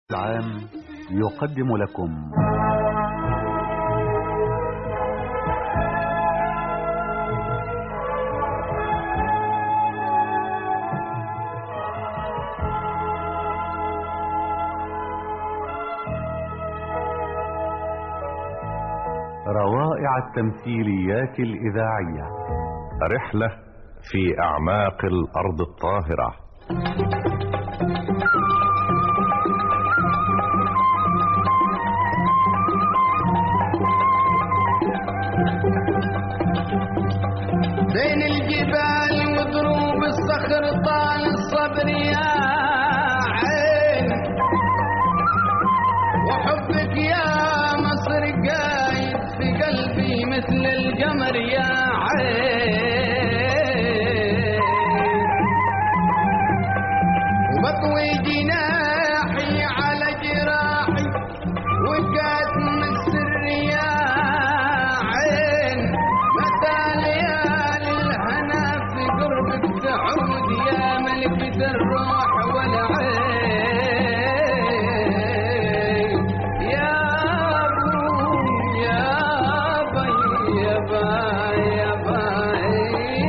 العام يقدم لكم روائع التمثيليات الإذاعية رحلة في أعماق الأرض الطاهرة بين الجبال وضروب الصخر طال الصبر يا عين وحبك يا مصر قايد في قلبي مثل القمر يا عين وبطوي جناحي على جراحي وكاتم السر يا عين متى ليالي الهنا في قربك تعود يا ملكة الروح والعين يا ابو يا باي يا باي يا باي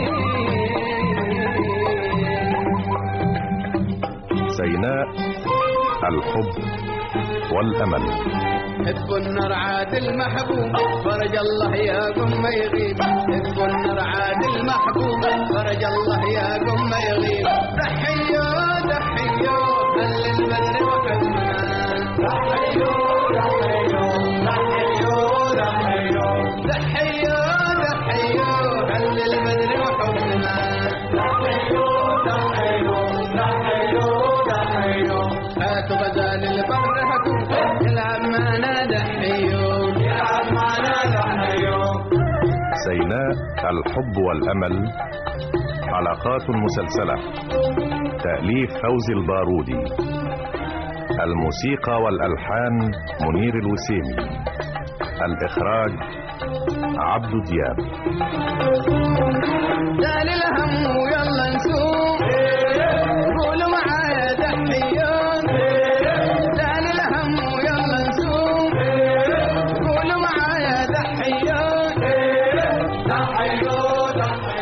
سيناء الحب والأمل ادخل النار عاد المحبوب فرج الله يا قم ما يغيب ادخل النار عاد المحبوب فرج الله يا قم ما يغيب تحيو تحيو هل البدر وحبنا تحيو تحيو تحيو تحيو تحيو تحيو هل البدر وحبنا تحيو تحيو تحيو تحيو هاتوا غزال البر هاتوا العب معنا دحيو العب معنا دحيو سيناء الحب والأمل حلقات مسلسلة تأليف فوزي البارودي الموسيقى والألحان منير الوسيمي الإخراج عبد دياب دال الهم ويلا نسوق قولوا معايا دحيون دال الهم ويلا نسوق قولوا معايا دحيون دحيون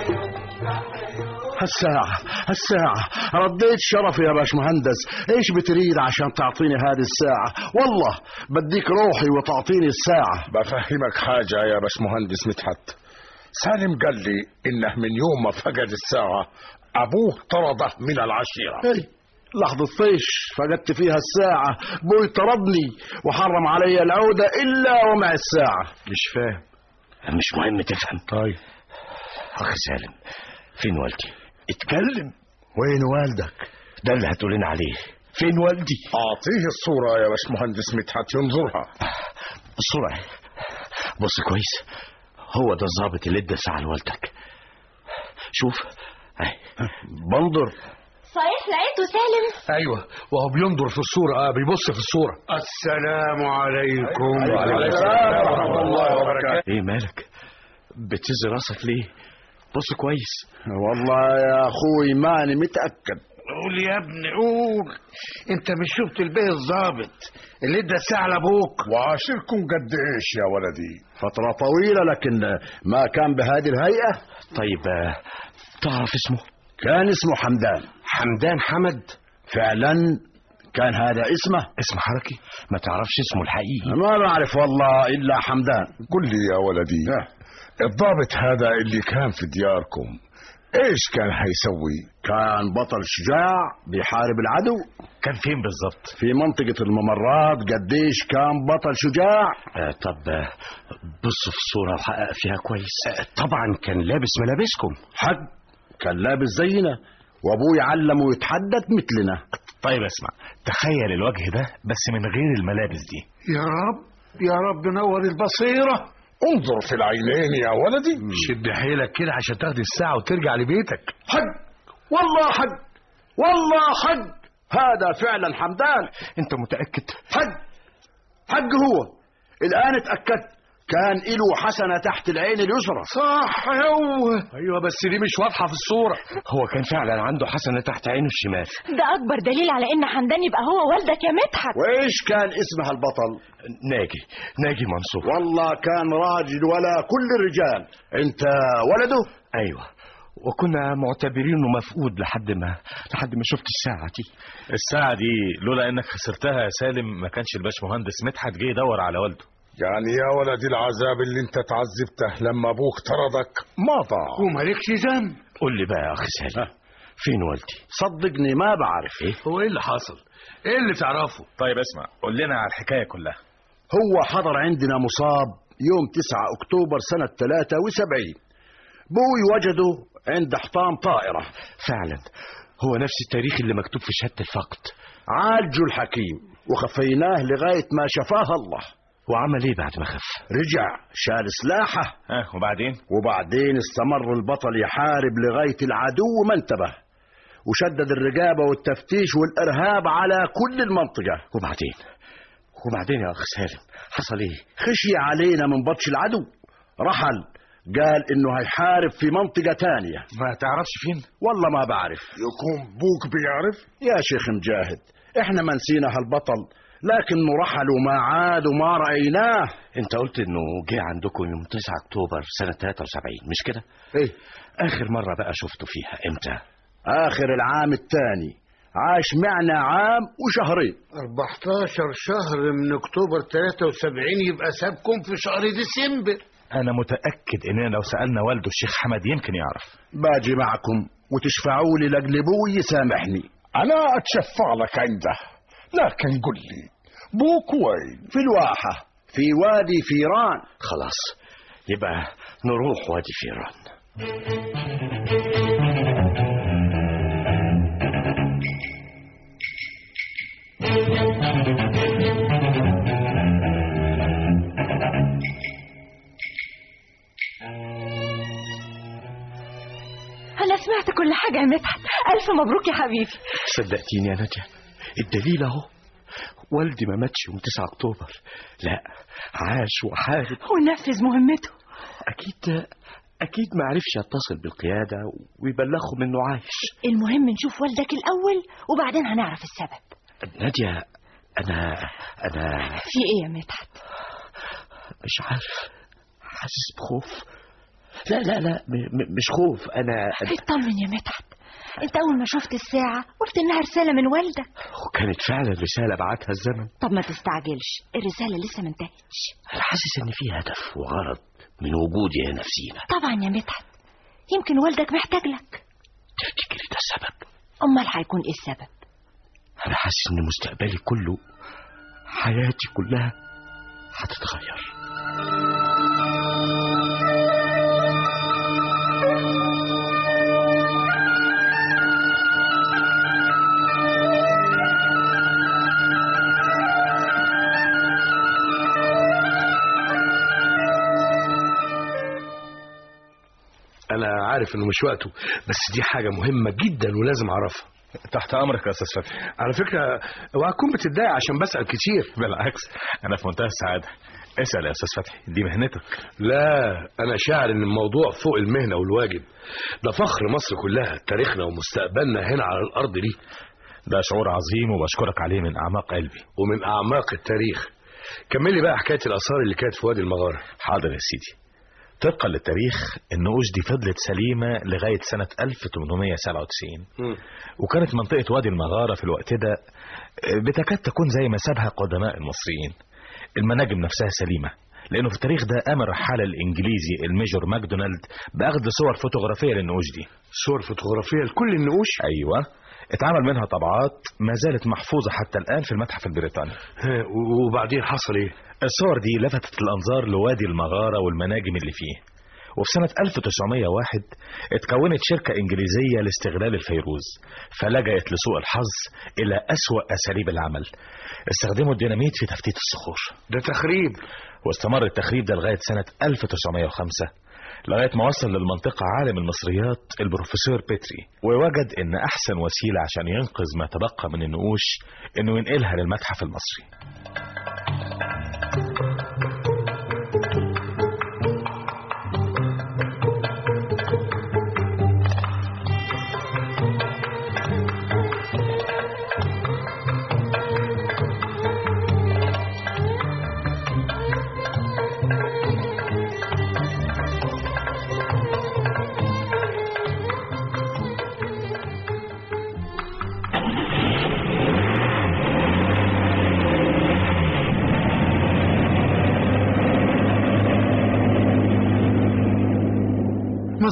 الساعة الساعة رديت شرفي يا باش مهندس ايش بتريد عشان تعطيني هذه الساعة والله بديك روحي وتعطيني الساعة بفهمك حاجة يا باش مهندس مدحت سالم قال لي إنه من يوم ما فقد الساعة أبوه طرده من العشيرة هي لحظة طيش فقدت فيها الساعة بوي طردني وحرم علي العودة إلا ومع الساعة مش فاهم مش مهم تفهم طيب اخ سالم فين والدي اتكلم وين والدك ده اللي هتقولين عليه فين والدي أعطيه الصورة يا باش مهندس مدحت ينظرها الصورة اهي. بص كويس هو ده الظابط اللي ادى ساعة لوالدك شوف اهي بنظر صحيح لقيته سالم ايوه وهو بينظر في الصورة اه بيبص في الصورة السلام عليكم وعليكم السلام ورحمة الله وبركاته. ايه مالك بتهز راسك ليه بص كويس والله يا اخوي ماني متأكد قول يا ابني قول انت مش شفت البيه الظابط اللي ادى الساعه لابوك وعاشركم قد إيش يا ولدي فترة طويلة لكن ما كان بهذه الهيئة طيب آه، تعرف اسمه كان اسمه حمدان حمدان حمد فعلا كان هذا اسمه اسم حركي ما تعرفش اسمه الحقيقي ما بعرف والله إلا حمدان قل لي يا ولدي الضابط هذا اللي كان في دياركم ايش كان هيسوي كان بطل شجاع بيحارب العدو كان فين بالظبط في منطقة الممرات قديش كان بطل شجاع آه طب آه، بص في الصورة وحقق فيها كويس آه طبعا كان لابس ملابسكم حق كان لابس زينا وابوي علمه يتحدث مثلنا طيب اسمع تخيل الوجه ده بس من غير الملابس دي يا رب يا رب نور البصيره انظر في العينين يا ولدي شد حيلك كده عشان تاخد الساعة وترجع لبيتك حق والله حق والله حق هذا فعلا حمدان انت متأكد حق حق هو الآن اتأكدت كان له حسنة تحت العين اليسرى صح هو ايوه بس دي مش واضحه في الصوره هو كان فعلا عنده حسنة تحت عينه الشمال ده أكبر دليل على إن حمدان يبقى هو والدك يا مدحت وإيش كان اسمها البطل ناجي ناجي منصور والله كان راجل ولا كل الرجال انت ولده ايوه وكنا معتبرينه مفقود لحد ما لحد ما شفت الساعة دي الساعة دي لولا انك خسرتها يا سالم ما كانش الباشمهندس مدحت جه يدور على والده يعني يا ولدي العذاب اللي انت اتعذبته لما ابوك طردك مضى ومالكش ذنب قول لي بقى يا اخي سالم فين والدي صدقني ما بعرف ايه هو ايه اللي حصل ايه اللي تعرفه طيب اسمع قول لنا على الحكاية كلها هو حضر عندنا مصاب يوم 9 أكتوبر سنة 73 بوي وجده عند حطام طائرة فعلا هو نفس التاريخ اللي مكتوب في شهادة الفقد عالجوا الحكيم وخفيناه لغاية ما شفاه الله وعمل ايه بعد ما خف رجع شال سلاحه ها وبعدين وبعدين استمر البطل يحارب لغاية العدو ما انتبه وشدد الرقابة والتفتيش والإرهاب على كل المنطقة وبعدين وبعدين يا اخ سالم حصل ايه خشي علينا من بطش العدو رحل قال انه هيحارب في منطقة تانية ما تعرفش فين والله ما بعرف يكون بوك بيعرف يا شيخ مجاهد احنا ما نسينا هالبطل لكنه رحل وما عاد وما رأيناه انت قلت انه جه عندكم يوم 9 اكتوبر سنة 73 مش كده ايه اخر مرة بقى شفته فيها امتى اخر العام الثاني عاش معنا عام وشهرين 14 شهر من اكتوبر 73 يبقى سابكم في شهر ديسمبر انا متأكد اننا لو سألنا والده الشيخ حمد يمكن يعرف باجي معكم وتشفعوا لي لاجل ابوي يسامحني انا اتشفع لك عنده لكن قل لي بوك وين في الواحة في وادي فيران خلاص يبقى نروح وادي فيران أنا سمعت كل حاجة يا مدحت ألف مبروك يا حبيبي صدقتيني يا نادية الدليل اهو والدي ما ماتش يوم 9 اكتوبر لا عاش وحارب ونفذ مهمته اكيد اكيد ما عرفش يتصل بالقيادة ويبلغهم انه عايش المهم نشوف والدك الأول وبعدين هنعرف السبب نادية انا انا في إيه يا مدحت مش عارف حاسس بخوف لا لا لا م- م- مش خوف انا اطمن يا مدحت انت اول ما شفت الساعة قلت انها رسالة من والدك وكانت فعلا رسالة بعتها الزمن طب ما تستعجلش الرسالة لسه ما انتهتش انا حاسس ان في هدف وغرض من وجودي هنا في سينا طبعا يا مدحت يمكن والدك محتاج لك تفتكري ده السبب امال هيكون ايه السبب انا حاسس ان مستقبلي كله حياتي كلها هتتغير انا عارف انه مش وقته بس دي حاجه مهمه جدا ولازم اعرفها تحت امرك يا استاذ فتحي على فكره اوعى تكون بتتضايق عشان بسال كتير بالعكس انا في منتهى السعادة اسأل يا استاذ فتحي دي مهنتك لا انا شاعر ان الموضوع فوق المهنه والواجب ده فخر مصر كلها تاريخنا ومستقبلنا هنا على الارض دي ده شعور عظيم وبشكرك عليه من اعماق قلبي ومن اعماق التاريخ كملي بقى حكايه الاثار اللي كانت في وادي المغاره حاضر يا سيدي طبقا للتاريخ النقوش دي فضلت سليمة لغاية سنة 1897 وكانت منطقة وادي المغارة في الوقت ده بتكاد تكون زي ما سابها قدماء المصريين المناجم نفسها سليمة لأنه في التاريخ ده قام الرحالة الإنجليزي الميجور ماكدونالد بأخذ صور فوتوغرافية للنقوش دي صور فوتوغرافيه لكل النقوش أيوة اتعمل منها طبعات ما زالت محفوظة حتى الآن في المتحف البريطاني ها، و- وبعدين حصل ايه الصور دي لفتت الأنظار لوادي المغارة والمناجم اللي فيه وفي سنة 1901 اتكونت شركة إنجليزية لاستغلال الفيروز فلجأت لسوء الحظ إلى أسوأ أساليب العمل استخدموا الديناميت في تفتيت الصخور ده تخريب واستمر التخريب ده لغاية سنة 1905 لغاية ما وصل للمنطقة عالم المصريات البروفيسور بيتري ووجد إن أحسن وسيلة عشان ينقذ ما تبقى من النقوش إنه ينقلها للمتحف المصري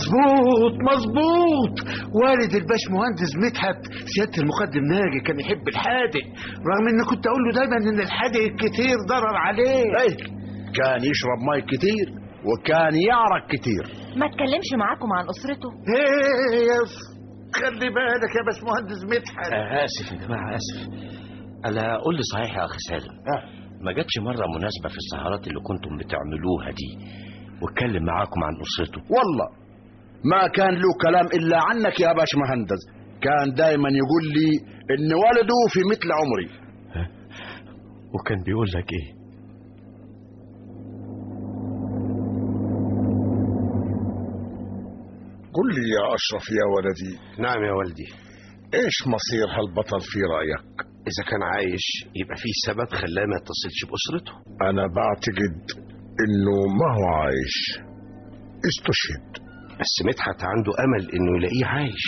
مظبوط مظبوط والد الباش مهندس مدحت سيادة المقدم ناجي كان يحب الحادق رغم ان كنت اقول له دايما ان الحادق الكتير ضرر عليه ايه كان يشرب مي كتير وكان يعرق كتير ما تكلمش معاكم عن أسرته ايه يا ف- خلي بالك يا باش مهندس مدحت آه، آسف يا جماعة آسف ألا قول لي صحيح يا أخي سالم ما جاتش مرة مناسبة في السهرات اللي كنتم بتعملوها دي واتكلم معاكم عن أسرته والله ما كان له كلام الا عنك يا باش مهندس كان دايما يقول لي ان ولده في مثل عمري وكان بيقول لك إيه قل لي يا أشرف يا ولدي نعم يا والدي إيش مصير هالبطل في رأيك إذا كان عايش يبقى في سبب خلاه ما يتصلش بأسرته أنا بعتقد إنه ما هو عايش استشهد بس مدحت عنده أمل إنه يلاقيه عايش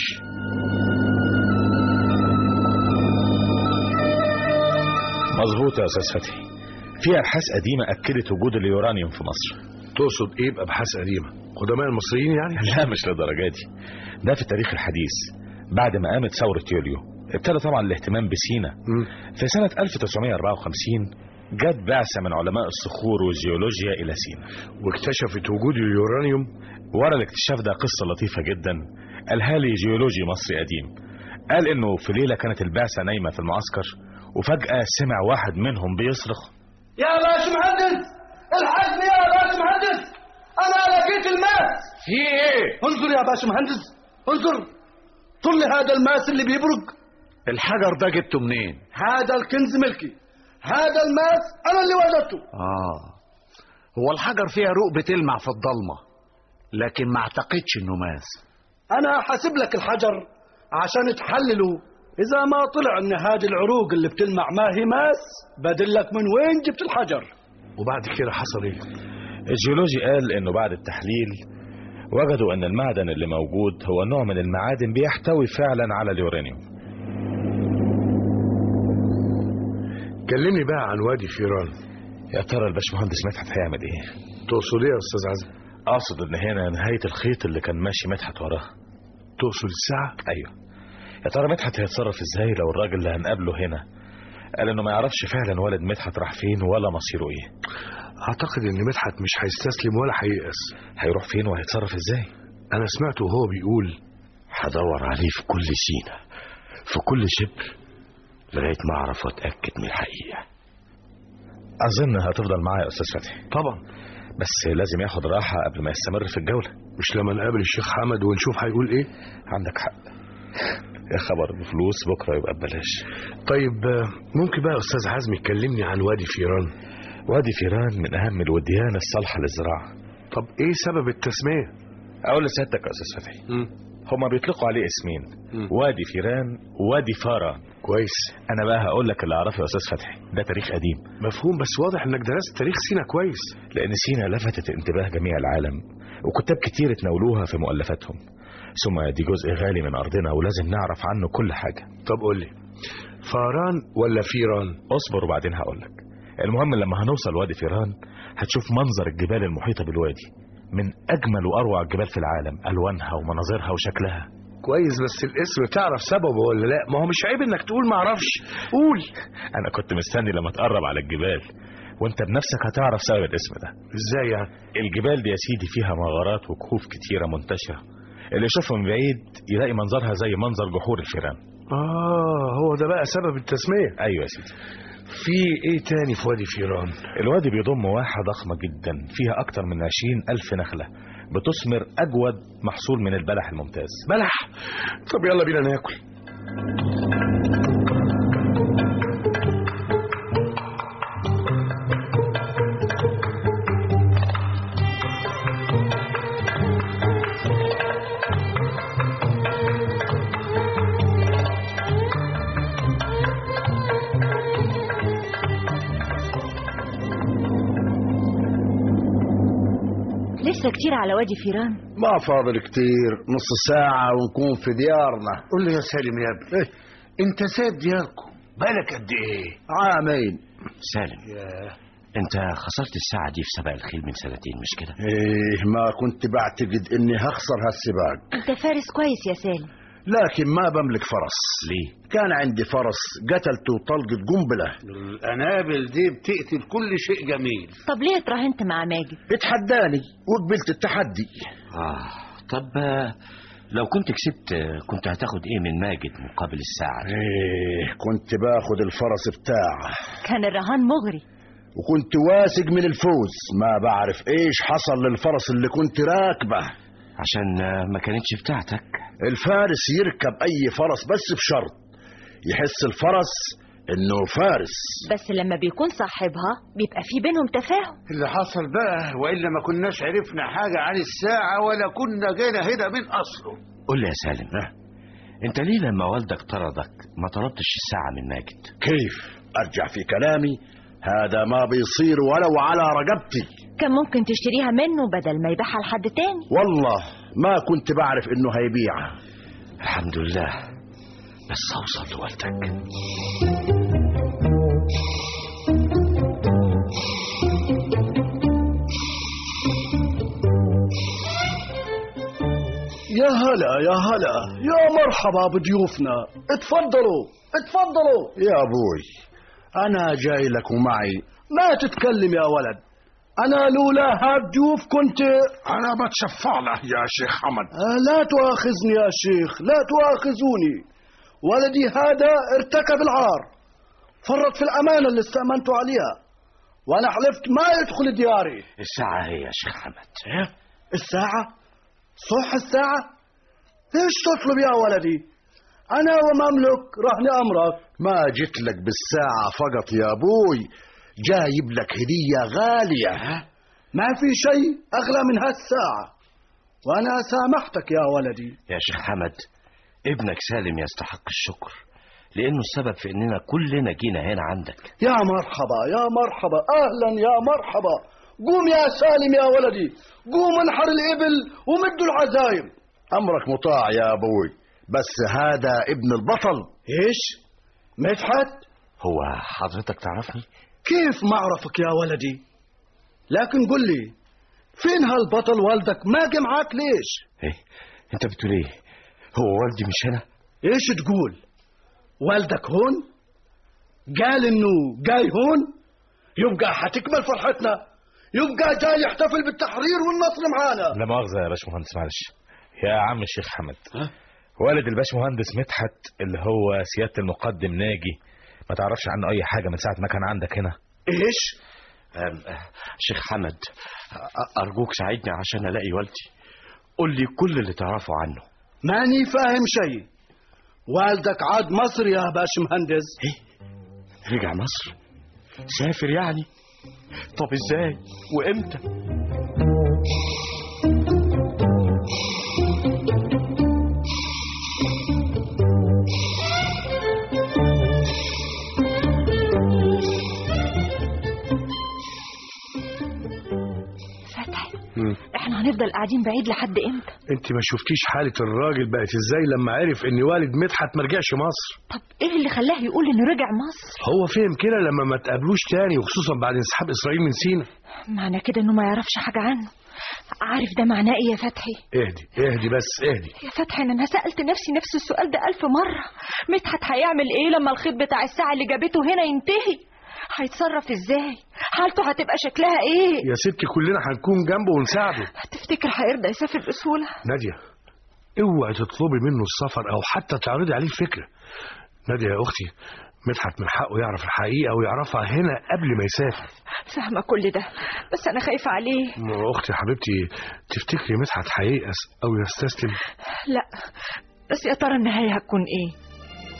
مظبوط يا أستاذ فتحي في أبحاث قديمة أكدت وجود اليورانيوم في مصر تقصد ايه بابحاث قديمه قدماء المصريين يعني لا مش للدرجة دي ده في التاريخ الحديث بعد ما قامت ثورة يوليو ابتدى طبعا الاهتمام بسينا في سنة 1954 جت بعثة من علماء الصخور والجيولوجيا إلى سينا واكتشفت وجود اليورانيوم ورا الاكتشاف ده قصة لطيفة جدا قالها لي جيولوجي مصري قديم قال إنه في ليلة كانت البعثة نايمة في المعسكر وفجأة سمع واحد منهم بيصرخ يا باش مهندس الحقني يا باش مهندس انا لقيت الماس في ايه انظر يا باش مهندس انظر طل هذا الماس اللي بيبرق الحجر ده جبته منين هذا الكنز ملكي هذا الماس انا اللي وجدته اه هو الحجر فيها روق بتلمع في الضلمه لكن ما اعتقدش انه ماس انا حاسب لك الحجر عشان تحلله اذا ما طلع ان هذه العروق اللي بتلمع ما هي ماس بدلك من وين جبت الحجر وبعد كده حصل ايه الجيولوجي قال إنه بعد التحليل وجدوا أن المعدن اللي موجود هو نوع من المعادن بيحتوي فعلا على اليورانيوم كلمني بقى عن وادي فيران يا ترى الباشمهندس مدحت هيعمل ايه تقصد ايه يا استاذ عزمي اقصد ان هنا نهايه الخيط اللي كان ماشي مدحت وراه تقصد الساعه ايوه يا ترى مدحت هيتصرف ازاي لو الراجل اللي هنقابله هنا قال انه ما يعرفش فعلا والد مدحت راح فين ولا مصيره ايه اعتقد ان مدحت مش هيستسلم ولا هييأس هيروح فين وهيتصرف ازاي انا سمعته وهو بيقول هدور عليه في كل سينا في كل شبر لغاية ما أعرف وأتأكد من الحقيقة اظن هتفضل معايا يا استاذ فتحي طبعا بس لازم ياخد راحه قبل ما يستمر في الجوله مش لما نقابل الشيخ حمد ونشوف هيقول ايه عندك حق يا خبر بفلوس بكره يبقى ببلاش طيب آه، ممكن بقى يا استاذ عزمي تكلمني عن وادي فيران وادي فيران من اهم الوديان الصالحه للزراعه طب ايه سبب التسميه اقول لسيادتك يا استاذ فتحي هما بيطلقوا عليه اسمين وادي فيران ووادي فاران كويس انا بقى هقول لك اللي اعرفه يا استاذ فتحي ده تاريخ قديم مفهوم بس واضح انك درست تاريخ سينا كويس لان سينا لفتت انتباه جميع العالم وكتاب كتير تناولوها في مؤلفاتهم ثم دي جزء غالي من ارضنا ولازم نعرف عنه كل حاجه طب قول لي فاران ولا فيران اصبر وبعدين هقول لك المهم لما هنوصل وادي فيران هتشوف منظر الجبال المحيطه بالوادي من اجمل واروع الجبال في العالم الوانها ومناظرها وشكلها كويس بس الاسم تعرف سببه ولا لا ما هو مش عيب انك تقول ما اعرفش قول انا كنت مستني لما تقرب على الجبال وانت بنفسك هتعرف سبب الاسم ده ازاي يعني الجبال دي يا سيدي فيها مغارات وكهوف كتيرة منتشرة اللي يشوفها من بعيد يلاقي منظرها زي منظر جحور الفيران اه هو ده بقى سبب التسميه ايوه يا سيدي في ايه تاني في وادي فيران الوادي بيضم واحة ضخمة جدا فيها أكتر من عشرين ألف نخلة بتثمر أجود محصول من البلح الممتاز بلح طب يلا بينا ناكل لسه كتير على وادي فيران ما فاضل كتير نص ساعة ونكون في ديارنا قول لي يا سالم يا ابني إيه؟ انت سايب دياركم بالك قد ايه عامين سالم يا انت خسرت الساعة دي في سباق الخيل من سنتين مش كده ايه ما كنت بعتقد اني هخسر هالسباق انت فارس كويس يا سالم لكن ما بملك فرس ليه كان عندي فرس قتلته طلقة قنبلة القنابل دي بتقتل كل شيء جميل طب ليه اتراهنت مع ماجد اتحداني وقبلت التحدي اه طب آه، لو كنت كسبت آه، كنت هتاخد ايه من ماجد مقابل الساعة دي ايه كنت باخد الفرس بتاعه كان الرهان مغري وكنت واثق من الفوز ما بعرف ايش حصل للفرس اللي كنت راكبه عشان آه، ما كانتش بتاعتك الفارس يركب اي فرس بس بشرط يحس الفرس انه فارس بس لما بيكون صاحبها بيبقى في بينهم تفاهم اللي حصل بقى والا ما كناش عرفنا حاجه عن الساعه ولا كنا جينا هنا من اصله قول لي يا سالم انت ليه لما والدك طردك ما طلبتش الساعة من ماجد كيف ارجع في كلامي هذا ما بيصير ولو على رقبتي كان ممكن تشتريها منه بدل ما يبيعها لحد تاني والله ما كنت بعرف انه هيبيعها الحمد لله بس اوصل لوالدك يا هلا يا هلا يا مرحبا بضيوفنا اتفضلوا اتفضلوا يا ابوي انا جاي لك ومعي ما تتكلم يا ولد انا لولا هالضيوف كنت انا بتشفع له يا شيخ حمد آه، لا تؤاخذني يا شيخ لا تؤاخذوني ولدي هذا ارتكب العار فرط في الأمانة اللي استأمنت عليها وأنا حلفت ما يدخل دياري الساعة هي يا شيخ حمد إيه؟ الساعة صح الساعة ايش تطلب يا ولدي أنا ومملك رهن أمرك ما جيت لك بالساعة فقط يا ابوي جايب لك هدية غالية ما في شيء أغلى من هالساعة وأنا سامحتك يا ولدي يا شيخ حمد ابنك سالم يستحق الشكر لأنه السبب في إننا كلنا جينا هنا عندك يا مرحبا يا مرحبا أهلا يا مرحبا قوم يا سالم يا ولدي قوم انحر الإبل ومدوا العزايم امرك مطاع يا ابوي بس هذا ابن البطل ايش مدحت هو حضرتك تعرفني كيف ما اعرفك يا ولدي لكن قل لي فين هالبطل والدك ما جه معاك ليش ايه انت بتقول ايه هو والدي مش هنا ايش تقول والدك هون قال انه جاي هون يبقى حتكمل فرحتنا يبقى جاي يحتفل بالتحرير والنصر معانا لا مؤاخذة يا باشمهندس معلش يا عم الشيخ حمد والد الباشمهندس مدحت اللي هو سيادة المقدم ناجي ما تعرفش عنه أي حاجة من ساعة ما كان عندك هنا ايش أم، آه، شيخ حمد أ- أرجوك ساعدني عشان ألاقي والدي قول لي كل اللي تعرفه عنه ماني فاهم شيء والدك عاد مصر يا باش مهندس رجع مصر سافر يعني طب ازاي وامتى فتحي احنا هنفضل قاعدين بعيد لحد امتى انت ما شفتيش حالة الراجل بقت ازاي لما عرف ان والد مدحت ما رجعش مصر طب ايه اللي خلاه يقول انه رجع مصر هو فهم كده لما ما تقابلوش تاني وخصوصا بعد انسحاب اسرائيل من سينا معنى كده انه ما يعرفش حاجة عنه عارف ده معناه ايه يا فتحي اهدي اهدي بس اهدي يا فتحي انا سألت نفسي نفس السؤال ده ألف مرة مدحت هيعمل ايه لما الخيط بتاع الساعة اللي جابته هنا ينتهي هيتصرف ازاي حالته هتبقى شكلها ايه يا ستي كلنا هنكون جنبه ونساعده تفتكر هيرضى يسافر بسهولة نادية اوعي تطلبي منه السفر او حتى تعرضي عليه الفكرة نادية يا اختي مدحت من حقه يعرف الحقيقة ويعرفها هنا قبل ما يسافر فاهمة كل ده بس انا خايفة عليه ما اختي حبيبتي تفتكري مدحت هييأس او يستسلم لا بس يا ترى النهاية هتكون ايه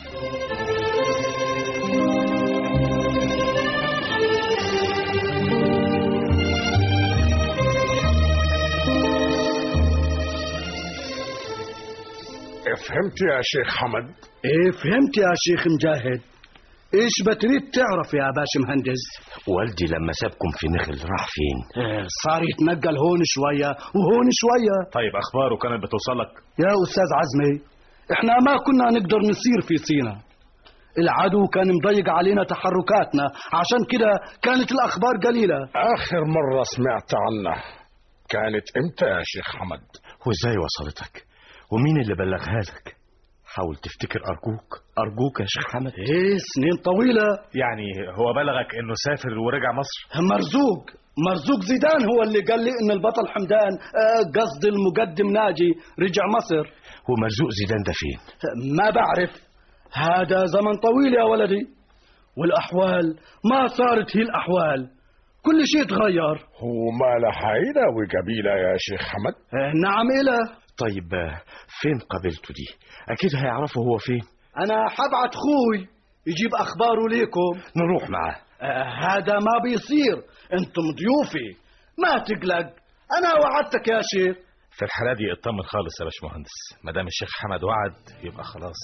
فهمت يا شيخ حمد ايه فهمت يا شيخ مجاهد ايش بتريد تعرف يا باش مهندس والدي لما سابكم في نخل راح فين إيه صار يتنقل هون شوية وهون شوية طيب أخباره كانت بتوصلك يا أستاذ عزمي احنا ما كنا نقدر نسير في سينا العدو كان مضيق علينا تحركاتنا عشان كده كانت الأخبار قليلة آخر مرة سمعت عنه كانت إمتى يا شيخ حمد وازاي وصلتك ومين اللي بلغها لك حاول تفتكر ارجوك ارجوك يا شيخ حمد ايه سنين طويلة يعني هو بلغك انه سافر ورجع مصر مرزوق مرزوق زيدان هو اللي قال لي ان البطل حمدان آه، قصد المقدم ناجي رجع مصر ومرزوق زيدان ده فين ما بعرف هذا زمن طويل يا ولدي والأحوال ما صارت هي الأحوال كل شيء تغير هو ما له عيلة وقبيلة يا شيخ حمد آه، نعم إله طيب آه، فين قبيلته دي اكيد هيعرفوا هو فين أنا حبعت خوي يجيب أخباره ليكم نروح معاه آه، هذا ما بيصير أنتم ضيوفي ما تقلق أنا وعدتك يا شيخ في الحالة دي اطمن خالص يا باشمهندس ما دام الشيخ حمد وعد يبقى خلاص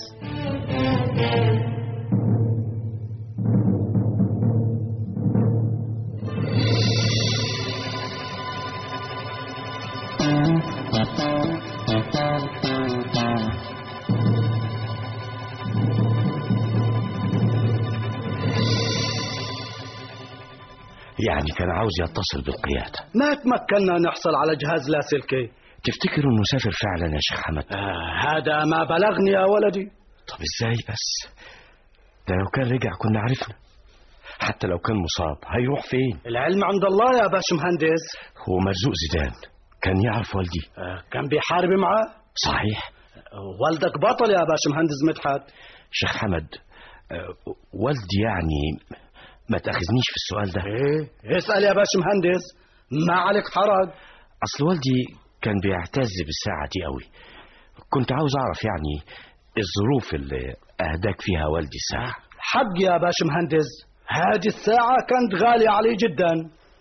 يعني كان عاوز يتصل بالقيادة ما تمكنا نحصل على جهاز لاسلكي تفتكر انه سافر فعلا يا شيخ حمد آه هذا ما بلغني يا ولدي طب ازاي بس ده لو كان رجع كنا عرفنا حتى لو كان مصاب هيروح فين العلم عند الله يا باش مهندس هو مرزوق زيدان كان يعرف والدي آه كان بيحارب معاه صحيح آه والدك بطل يا باش مهندس مدحت شيخ حمد آه، والدي يعني ما تأخذنيش في السؤال ده ايه اسأل يا باش مهندس ما عليك حرج اصل والدي كان بيعتز بالساعة دي قوي كنت عاوز اعرف يعني الظروف اللي اهداك فيها والدي الساعة حق يا باش مهندس هذه الساعة كانت غالية علي جدا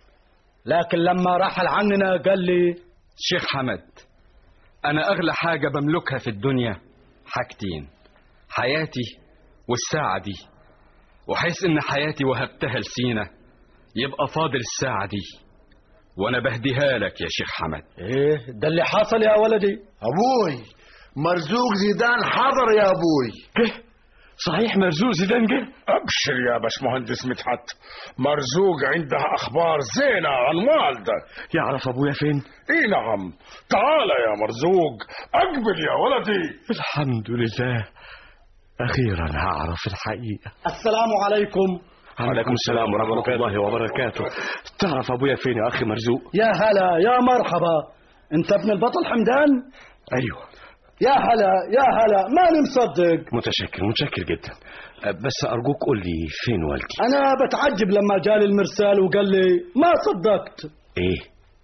لكن لما رحل عننا قال لي شيخ حمد أنا أغلى حاجة بملكها في الدنيا حاجتين حياتي والساعة دي وحيث إن حياتي وهبتها لسينا يبقى فاضل الساعة دي وأنا بهديها لك يا شيخ حمد ايه ده اللي حصل يا ولدي ابوي مرزوق زيدان حضر يا ابوي صحيح مرزوق زيدان جه أبشر يا باشمهندس مدحت مرزوق عندها أخبار زينة عن والدك يعرف ابويا فين إيه نعم تعال يا مرزوق أقبل يا ولدي الحمد لله اخيرا هعرف الحقيقة السلام عليكم عليكم السلام ورحمة الله وبركاته تعرف ابويا فين يا اخي مرزوق يا هلا يا مرحبا انت ابن البطل حمدان ايوه يا هلا يا هلا ماني مصدق متشكر متشكر جدا أه، بس ارجوك قول لي فين والدي انا بتعجب لما جالي المرسال وقال لي ما صدقت ايه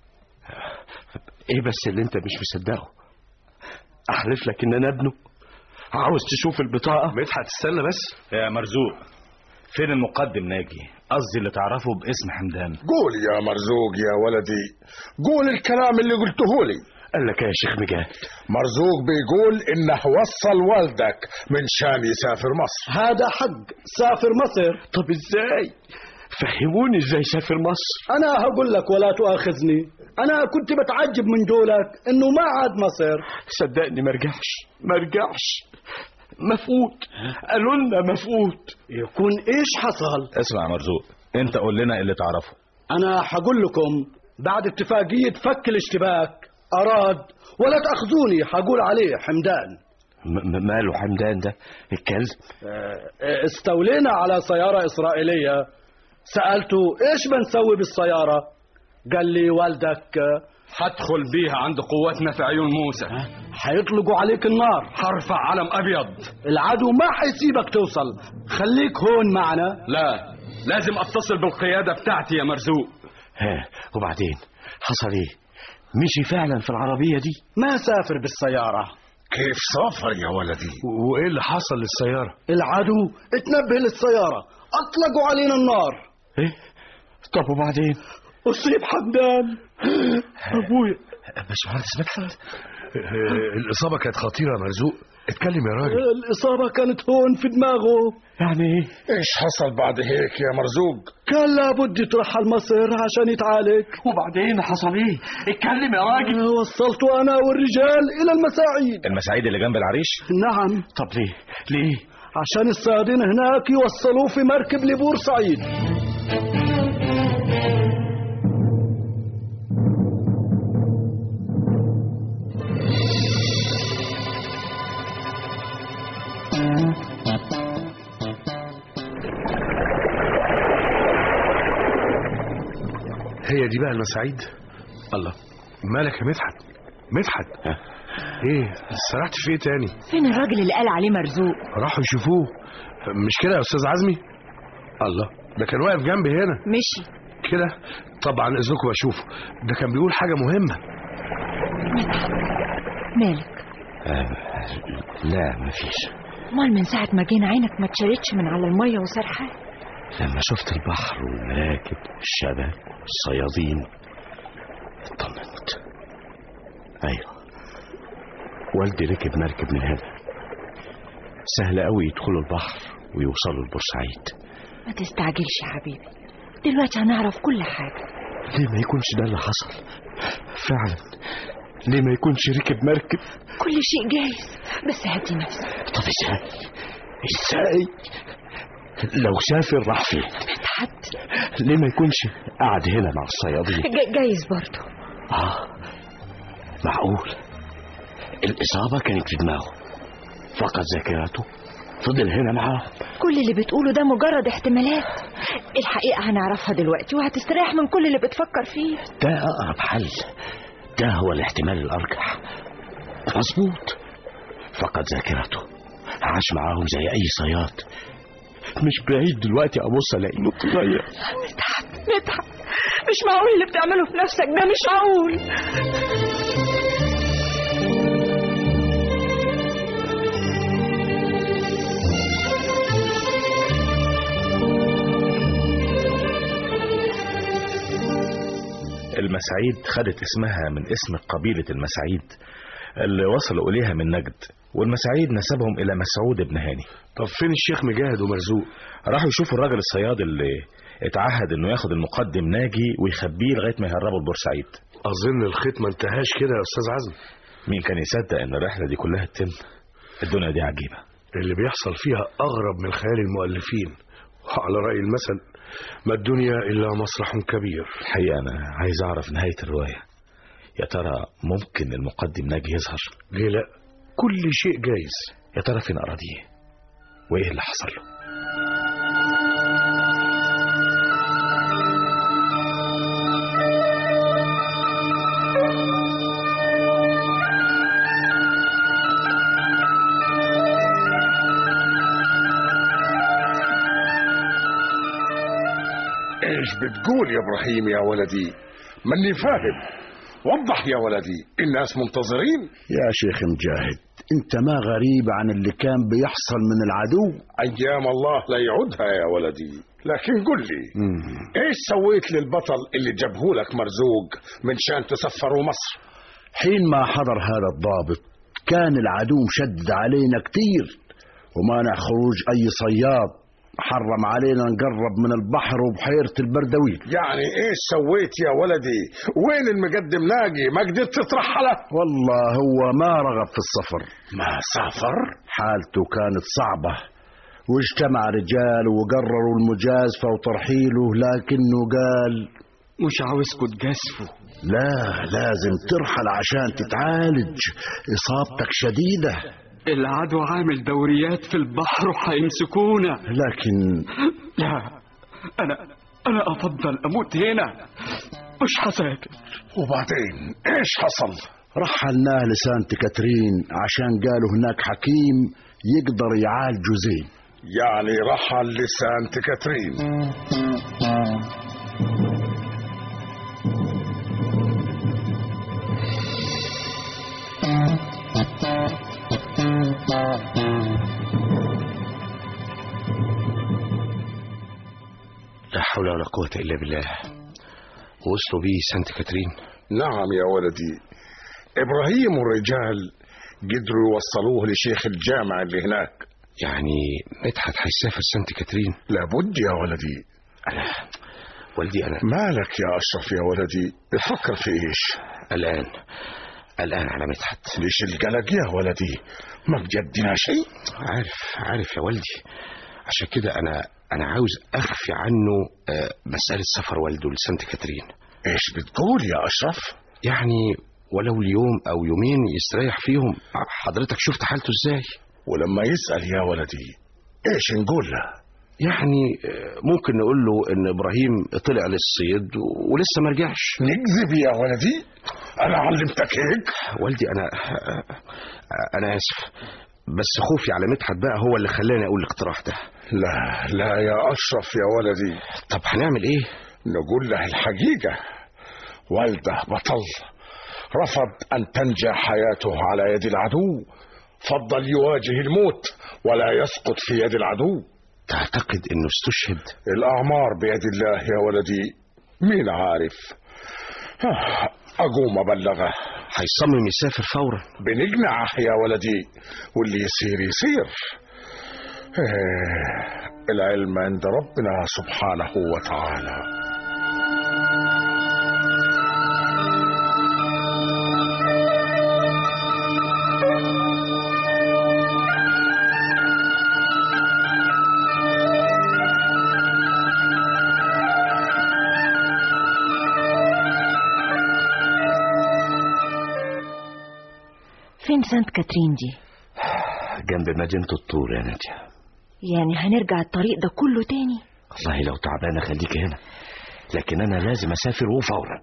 ايه بس اللي انت مش مصدقه احلف لك ان انا ابنه عاوز تشوف البطاقة مدحت استنى بس يا مرزوق فين المقدم ناجي قصدي اللي تعرفه باسم حمدان قول يا مرزوق يا ولدي قول الكلام اللي قلته لي قال لك يا شيخ مجاد مرزوق بيقول إنه وصل والدك من شان يسافر مصر هذا حق سافر مصر طب ازاي فهموني ازاي سافر مصر انا هقول لك ولا تؤاخذني انا كنت بتعجب من دولك انه ما عاد مصر صدقني ما رجعش ما رجعش مفقود قالوا لنا مفقود يكون ايش حصل اسمع يا مرزوق انت قول لنا اللي تعرفه انا هقول لكم بعد اتفاقية فك الاشتباك اراد ولا تاخذوني هقول عليه حمدان م- م- ماله حمدان ده الكلب آه، استولينا على سيارة إسرائيلية سألته إيش بنسوي بالسيارة قال لي والدك آه، هدخل بيها عند قواتنا في عيون موسى هيطلقوا عليك النار هرفع علم أبيض العدو ما حيسيبك توصل خليك هون معنا لا لازم أتصل بالقيادة بتاعتي يا مرزوق ها وبعدين حصل ايه مشي فعلا في العربية دي ما سافر بالسيارة كيف سافر يا ولدي وايه اللي حصل للسياره العدو اتنبه للسيارة أطلقوا علينا النار ايه طب وبعدين أصيب حمدان ابويا باشمهندس مدحت آه، الاصابه كانت خطيره يا مرزوق اتكلم يا راجل الإصابة كانت هون في دماغه يعني ايه إيش حصل بعد هيك يا مرزوق كان لابد يترحل مصر عشان يتعالج وبعدين حصل ايه اتكلم يا راجل وصلته أنا والرجال إلى المساعيد المساعيد اللي جنب العريش نعم طب ليه ليه عشان الصيادين هناك يوصلوه في مركب لبورسعيد هي دي بقى المساعيد الله مالك يا مدحت مدحت ايه سرحت في ايه تاني فين الراجل اللي قال عليه مرزوق راحوا يشوفوه مش كده يا استاذ عزمي الله ده كان واقف جنبي هنا مشي كده طبعا اذنكم اشوفه ده كان بيقول حاجه مهمه مالك آه لا مفيش امال من ساعة ما جينا عينك ما اتشالتش من على المية وسرحان لما شفت البحر والمراكب والشبك والصيادين اطمنت ايوه والدي ركب مركب من هنا سهل قوي يدخلوا البحر ويوصلوا لبورسعيد ما تستعجلش يا حبيبي دلوقتي هنعرف كل حاجة ليه ما يكونش ده اللي حصل فعلا ليه ما يكونش ركب مركب كل شيء جايز بس هدي نفسك طب ازاي ازاي لو سافر راح فين مدحت ليه ما يكونش قاعد هنا مع الصيادين ج- جايز برضه اه معقول الإصابة كانت في دماغه فقد ذاكرته فضل هنا معاهم كل اللي بتقوله ده مجرد احتمالات الحقيقة هنعرفها دلوقتي وهتستريح من كل اللي بتفكر فيه ده أقرب حل ده هو الاحتمال الأرجح مظبوط فقد ذاكرته عاش معاهم زي أي صياد مش بعيد دلوقتي أبص ألاقيه متغير مدحت مدحت مش معقول اللي بتعمله في نفسك ده مش معقول المساعيد خدت اسمها من اسم قبيلة المساعيد اللي وصلوا إليها من نجد والمساعيد نسبهم إلى مسعود بن هاني طب فين الشيخ مجاهد ومرزوق راحوا يشوفوا الراجل الصياد اللي اتعهد انه ياخد المقدم ناجي ويخبيه لغايه ما يهربوا لبورسعيد اظن الخيط ما انتهاش كده يا استاذ عزمي مين كان يصدق ان الرحله دي كلها تتم الدنيا دي عجيبه اللي بيحصل فيها اغرب من خيال المؤلفين وعلى راي المثل ما الدنيا الا مسرح كبير الحقيقه انا عايز اعرف نهايه الروايه يا ترى ممكن المقدم ناجي يظهر ليه لا كل شيء جايز يا ترى فين اراضيه وايه اللي حصل له ايش بتقول يا ابراهيم يا ولدي ماني فاهم وضح يا ولدي الناس منتظرين يا شيخ مجاهد انت ما غريب عن اللي كان بيحصل من العدو ايام الله لا يعودها يا ولدي لكن قل لي ايش سويت للبطل اللي جابهولك مرزوق من شان تسفروا مصر حين ما حضر هذا الضابط كان العدو مشدد علينا كتير ومانع خروج اي صياد حرم علينا نقرب من البحر وبحيرة البردويل يعني ايش سويت يا ولدي وين المقدم ناقي ما قدرت تترحله والله هو ما رغب في السفر ما سافر حالته كانت صعبة واجتمع رجال وقرروا المجازفة وترحيله لكنه قال مش عاوزكوا تجازفوا لا لازم ترحل عشان تتعالج إصابتك شديدة العدو عامل دوريات في البحر وهيمسكونا لكن لا انا انا افضل اموت هنا مش هسافر وبعدين ايش حصل رحلناه لسانت كاترين عشان قالوا هناك حكيم يقدر يعالجه زين يعني رحل لسانت كاترين لا حول ولا قوة إلا بالله وصلوا بيه سانت كاترين نعم يا ولدي ابراهيم والرجال قدروا يوصلوه لشيخ الجامع اللي هناك يعني مدحت هيسافر سانت كاترين لابد يا ولدي أنا والدي أنا مالك يا أشرف يا ولدي بتفكر في إيش الآن قلقان على مدحت ليش القلق يا ولدي ما بجدنا شيء عارف عارف يا والدي عشان كده انا انا عاوز اخفي عنه آه، مساله سفر والده لسانت كاترين ايش بتقول يا اشرف يعني ولو اليوم او يومين يستريح فيهم حضرتك شفت حالته ازاي ولما يسال يا ولدي ايش نقول له يعني آه، ممكن نقول له ان ابراهيم طلع للصيد ولسه ما رجعش نكذب يا ولدي انا علمتك هيك والدي انا انا اسف بس خوفي على مدحت بقى هو اللي خلاني اقول الاقتراح ده لا لا يا اشرف يا ولدي طب هنعمل ايه نقول له الحقيقه والده بطل رفض ان تنجح حياته على يد العدو فضل يواجه الموت ولا يسقط في يد العدو تعتقد انه استشهد الاعمار بيد الله يا ولدي مين عارف آه، اقوم ابلغه هيصمم يسافر فورا بنقنعه يا ولدي واللي يصير يصير آه، العلم عند ربنا سبحانه وتعالى فين سانت كاترين دي جنب مدينة الطور يا نادية يعني هنرجع الطريق ده كله تاني والله لو تعبانة خليك هنا لكن أنا لازم أسافر وفورا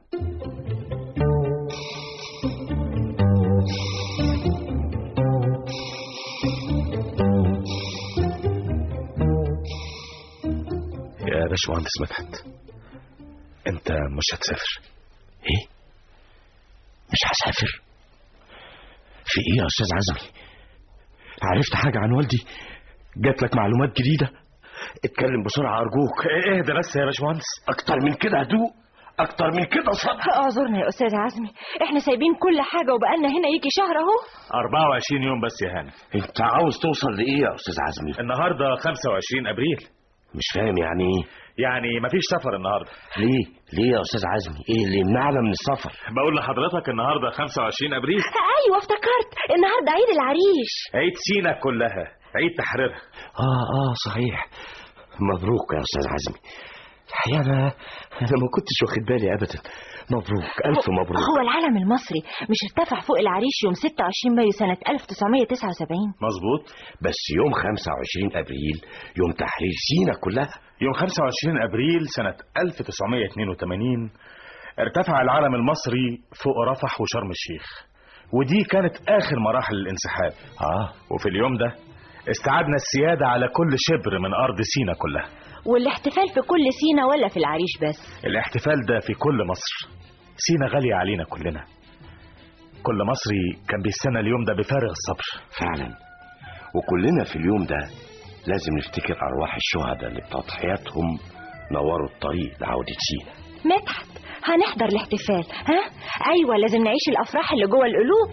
يا باشمهندس مدحت انت مش هتسافر ايه مش هسافر في ايه يا استاذ عزمي عرفت حاجة عن والدي جات لك معلومات جديدة اتكلم بسرعة أرجوك اهدى بس يا باشمهندس أكتر من كده هدوء أكتر من كده صبر اعذرنا يا استاذ عزمي احنا سايبين كل حاجه وبقالنا هنا يجي شهر اهو 24 يوم بس يا هانم أنت عاوز توصل لإيه يا أستاذ عزمي النهارده 25 ابريل مش فاهم يعني إيه يعني مفيش سفر النهارده ليه ليه يا أستاذ عزمي إيه اللي يمنعنا من السفر بقول لحضرتك النهارده 25 ابريل ايوه افتكرت النهارده عيد العريش عيد سينا كلها عيد تحريرها آه آه صحيح مبروك يا أستاذ عزمي الحقيقة أنا أنا ما كنتش واخد بالي أبدا مبروك ألف مبروك هو العلم المصري مش ارتفع فوق العريش يوم 26 مايو سنه 1979 مظبوط بس يوم 25 أبريل يوم تحرير سينا كلها يوم 25 ابريل سنة 1982 ارتفع العلم المصري فوق رفح وشرم الشيخ ودي كانت آخر مراحل الانسحاب آه وفي اليوم ده استعدنا السيادة على كل شبر من أرض سينا كلها والاحتفال في كل سينا ولا في العريش بس الاحتفال ده في كل مصر سينا غالية علينا كلنا كل مصري كان بيستنى اليوم ده بفارغ الصبر فعلا وكلنا في اليوم ده لازم نفتكر أرواح الشهداء اللي بتضحياتهم نوروا الطريق لعودة سينا مدحت هنحضر الاحتفال ها ايوه لازم نعيش الافراح اللي جوه القلوب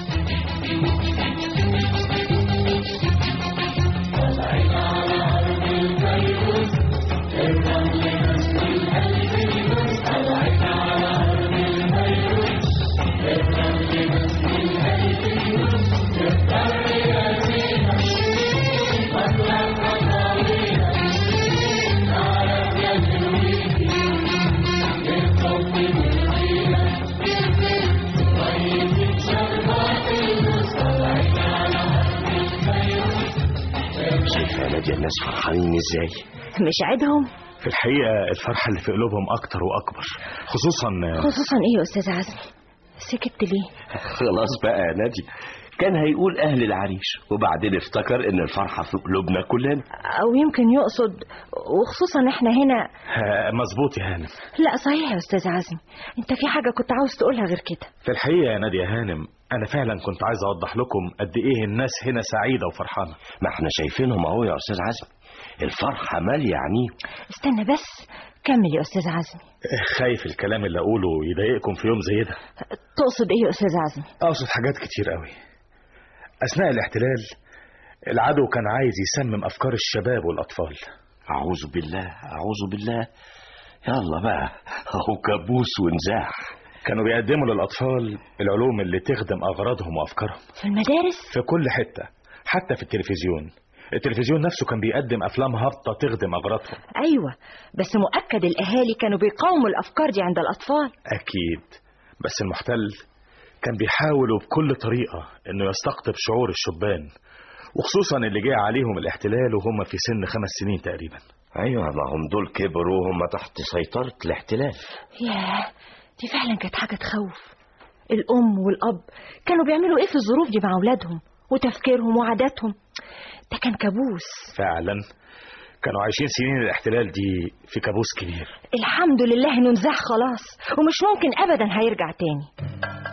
شايفة يا نادية الناس فرحانين ازاي مش عيدهم في الحقيقة الفرحة اللي في قلوبهم أكتر وأكبر خصوصا خصوصا ايه يا استاذ عزمي سكت ليه خلاص بقى يا نادية كان هيقول أهل العريش وبعدين افتكر إن الفرحة في قلوبنا كلنا او يمكن يقصد وخصوصا احنا هنا آه، مظبوط يا هانم لا صحيح يا استاذ عزمي انت في حاجه كنت عاوز تقولها غير كده في الحقيقة يا نادية هانم أنا فعلا كنت عايز أوضح لكم قد إيه الناس هنا سعيدة وفرحانة ما احنا شايفينهم أهو يا أستاذ عزمي الفرحة مالية عينيهم استنى بس كمل يا استاذ عزمي خايف الكلام اللي أقوله يضايقكم في يوم زي ده تقصد ايه يا استاذ عزمي أقصد حاجات كتير قوي أثناء الاحتلال العدو كان عايز يسمم أفكار الشباب والأطفال أعوذ بالله أعوذ بالله يلا بقى أهو كابوس ونزاح كانوا بيقدموا للأطفال العلوم اللي تخدم أغراضهم وأفكارهم في المدارس في كل حتة حتى في التلفزيون التلفزيون نفسه كان بيقدم أفلام هابطة تخدم أغراضهم أيوة بس مؤكد الأهالي كانوا بيقاوموا الأفكار دي عند الأطفال أكيد بس المحتل كان بيحاولوا بكل طريقة إنه يستقطب شعور الشبان وخصوصا اللي جاي عليهم الاحتلال وهم في سن خمس سنين تقريبا ايوه ما هم دول كبروا وهم تحت سيطرة الاحتلال ياه دي فعلا كانت حاجة تخوف الأم والأب كانوا بيعملوا إيه في الظروف دي مع أولادهم وتفكيرهم وعاداتهم ده كان كابوس فعلا كانوا عايشين سنين الاحتلال دي في كابوس كبير الحمد لله إنه انزاح خلاص ومش ممكن أبدا هيرجع تاني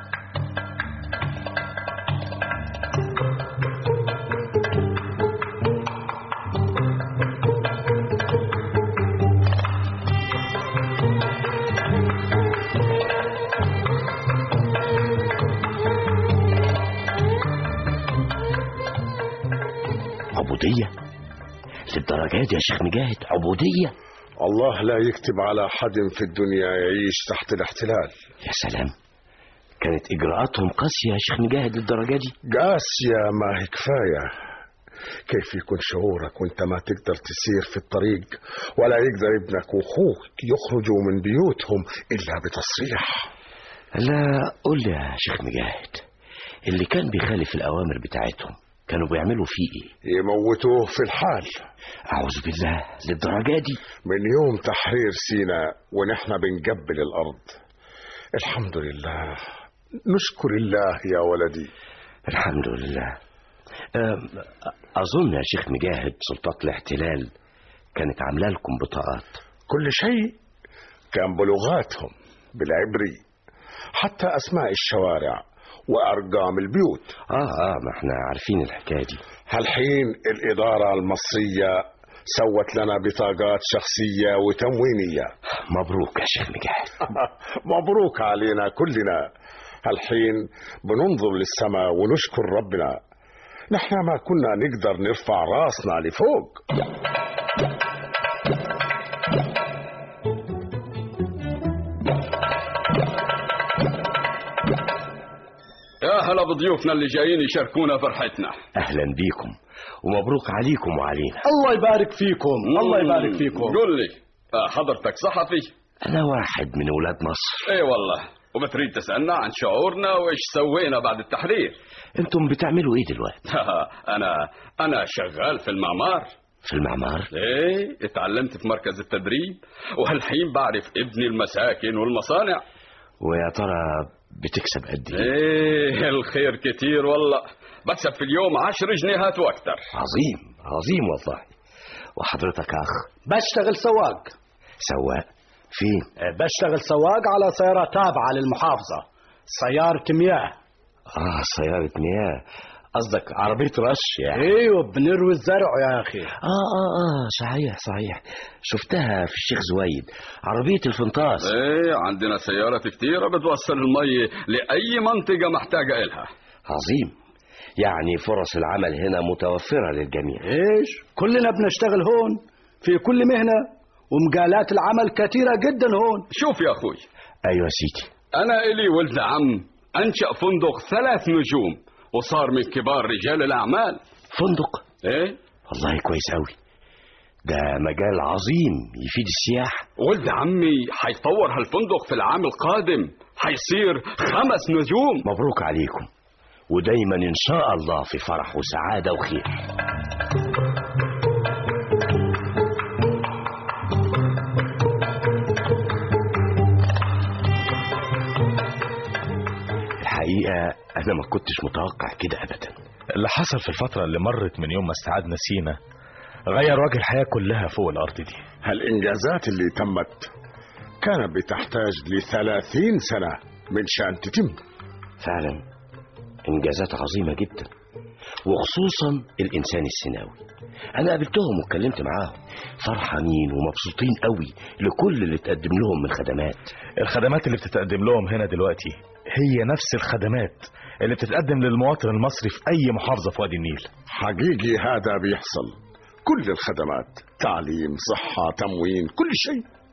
عبودية للدرجة دي يا شيخ مجاهد عبودية الله لا يكتب على حد في الدنيا يعيش تحت الاحتلال يا سلام كانت إجراءاتهم قاسية يا شيخ مجاهد للدرجة دي قاسية ما هي كفاية كيف يكون شعورك وانت ما تقدر تسير في الطريق ولا يقدر ابنك واخوك يخرجوا من بيوتهم الا بتصريح لا قول لي يا شيخ مجاهد اللي كان بيخالف الأوامر بتاعتهم كانوا بيعملوا فيه ايه يموتوه في الحال أعوذ بالله للدرجة دي من يوم تحرير سيناء ونحن بنقبل الأرض الحمد لله نشكر الله يا ولدي الحمد لله أم، أظن يا شيخ مجاهد سلطات الاحتلال كانت عاملة لكم بطاقات كل شيء كان بلغاتهم بالعبري حتى أسماء الشوارع وأرقام البيوت آه آه ما احنا عارفين الحكاية دي هالحين الإدارة المصرية سوت لنا بطاقات شخصية وتموينية مبروك يا شيخ مجاهد مبروك علينا كلنا هالحين بننظر للسماء ونشكر ربنا نحن ما كنا نقدر نرفع راسنا لفوق يا هلا بضيوفنا اللي جايين يشاركونا فرحتنا أهلا بيكم ومبروك عليكم وعلينا الله يبارك فيكم الله يبارك فيكم قول لي آه، حضرتك صحفي أنا واحد من ولاد مصر ايه والله وبتريد تسألنا عن شعورنا وايش سوينا بعد التحرير انتم بتعملوا ايه دلوقتي انا انا شغال في المعمار في المعمار ايه اتعلمت في مركز التدريب وهالحين بعرف ابني المساكن والمصانع ويا ترى بتكسب قد ايه ايه الخير كتير والله بكسب في اليوم عشر جنيهات واكتر عظيم عظيم والله وحضرتك يا اخ بشتغل سواق سواق فين بشتغل سواق على سيارة تابعة للمحافظة سيارة مياه اه سيارة مياه قصدك عربية رش يعني ايوه بنروي الزرع يا اخي اه اه اه صحيح صحيح شفتها في الشيخ زويد عربية الفنطاس ايه عندنا سيارات كتيرة بتوصل المية لأي منطقة محتاجة إلها عظيم يعني فرص العمل هنا متوفرة للجميع ايش كلنا بنشتغل هون في كل مهنة ومجالات العمل كثيرة جدا هون شوف يا أخوي أيوة سيدي أنا إلي ولد عم أنشأ فندق ثلاث نجوم وصار من كبار رجال الأعمال فندق إيه والله كويس أوي ده مجال عظيم يفيد السياحة ولد عمي حيطور هالفندق في العام القادم حيصير خمس نجوم مبروك عليكم ودايما إن شاء الله في فرح وسعادة وخير الحقيقة أنا ما كنتش متوقع كده أبدا اللي حصل في الفترة اللي مرت من يوم ما استعدنا سينا غير وجه الحياة كلها فوق الأرض دي هالإنجازات اللي تمت كانت بتحتاج لثلاثين سنة من شأن تتم فعلا إنجازات عظيمة جدا وخصوصا الإنسان السيناوي أنا قابلتهم واتكلمت معاهم فرحانين ومبسوطين قوي لكل اللي تقدم لهم من خدمات الخدمات اللي بتتقدم لهم هنا دلوقتي هي نفس الخدمات اللي بتتقدم للمواطن المصري في أي محافظة في وادي النيل حقيقي هذا بيحصل كل الخدمات تعليم صحة تموين كل شيء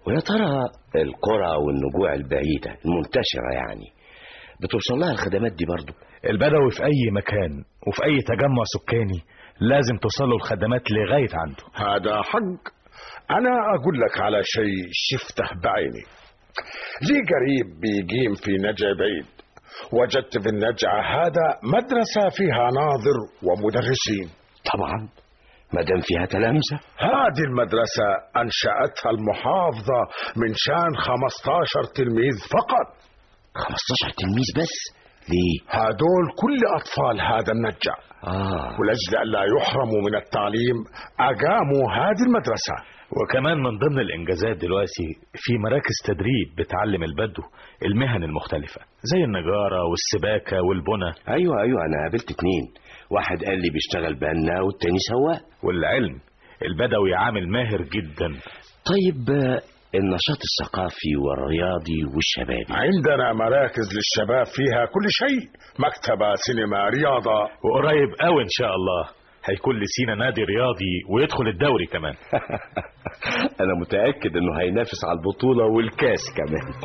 ويا ترى القرى والنجوع البعيدة المنتشرة يعني بتوصل لها الخدمات دي برضو البدوي في أي مكان وفي أي تجمع سكاني لازم توصله الخدمات لغاية عنده هذا حق أنا أقول لك على شيء شفته بعيني لي قريب بيقيم في نجع بعيد وجدت في النجعة هذا مدرسة فيها ناظر ومدرسين طبعا ما دام فيها تلامذة هذه المدرسة أنشأتها المحافظة من شان 15 تلميذ فقط 15 تلميذ بس ليه؟ هدول كل أطفال هذا النجع آه ولأجل ألا يحرموا من التعليم أقاموا هذه المدرسة وكمان من ضمن الإنجازات دلوقتي في مراكز تدريب بتعلم البدو المهن المختلفة زي النجارة والسباكة والبنى أيوة أيوة أنا قابلت اتنين واحد قال لي بيشتغل بنا والتاني سواق والعلم البدوي عامل ماهر جدا طيب آه، النشاط الثقافي والرياضي والشبابي عندنا مراكز للشباب فيها كل شيء مكتبة سينما رياضة وقريب قوي إن شاء الله هيكون لسينا نادي رياضي ويدخل الدوري كمان أنا متأكد إنه هينافس على البطولة والكاس كمان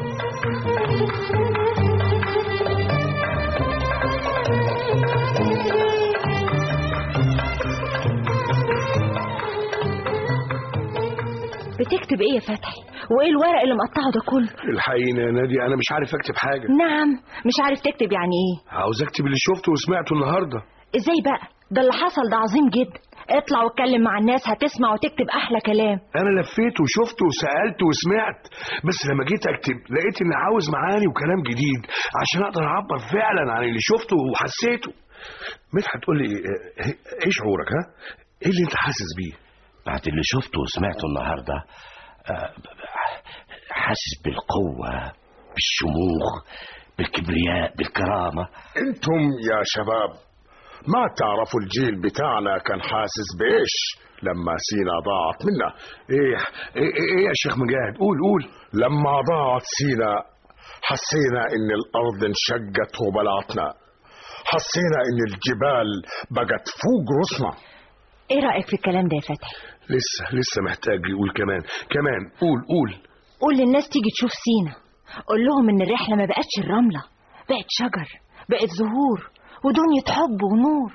بتكتب ايه يا فتحي وايه الورق اللي مقطعه ده كله الحقيقة يا نادي أنا مش عارف أكتب حاجة نعم مش عارف تكتب يعني ايه عاوز أكتب اللي شفته وسمعته النهاردة ازاي بقى ده اللي حصل ده عظيم جدا اطلع واتكلم مع الناس هتسمع وتكتب احلى كلام أنا لفيت وشفت وسألت وسمعت بس لما جيت أكتب لقيت إني عاوز معاني وكلام جديد عشان أقدر أعبر فعلا عن اللي شفته وحسيته مدحت تقول لي إيه إيه شعورك ها؟ إيه اللي أنت حاسس بيه؟ بعد اللي شفته وسمعته النهاردة آه، حاسس بالقوة بالشموخ بالكبرياء بالكرامة انتم يا شباب ما تعرفوا الجيل بتاعنا كان حاسس بايش لما سينا ضاعت منا إيه إيه, إيه يا شيخ مجاهد قول قول لما ضاعت سينا حسينا ان الارض انشقت وبلعتنا حسينا ان الجبال بقت فوق راسنا ايه رايك في الكلام ده يا فتحي لسه لسه محتاج يقول كمان كمان قول قول قول للناس تيجي تشوف سينا قول لهم ان الرحله ما بقتش الرمله بقت شجر بقت زهور ودنيا حب ونور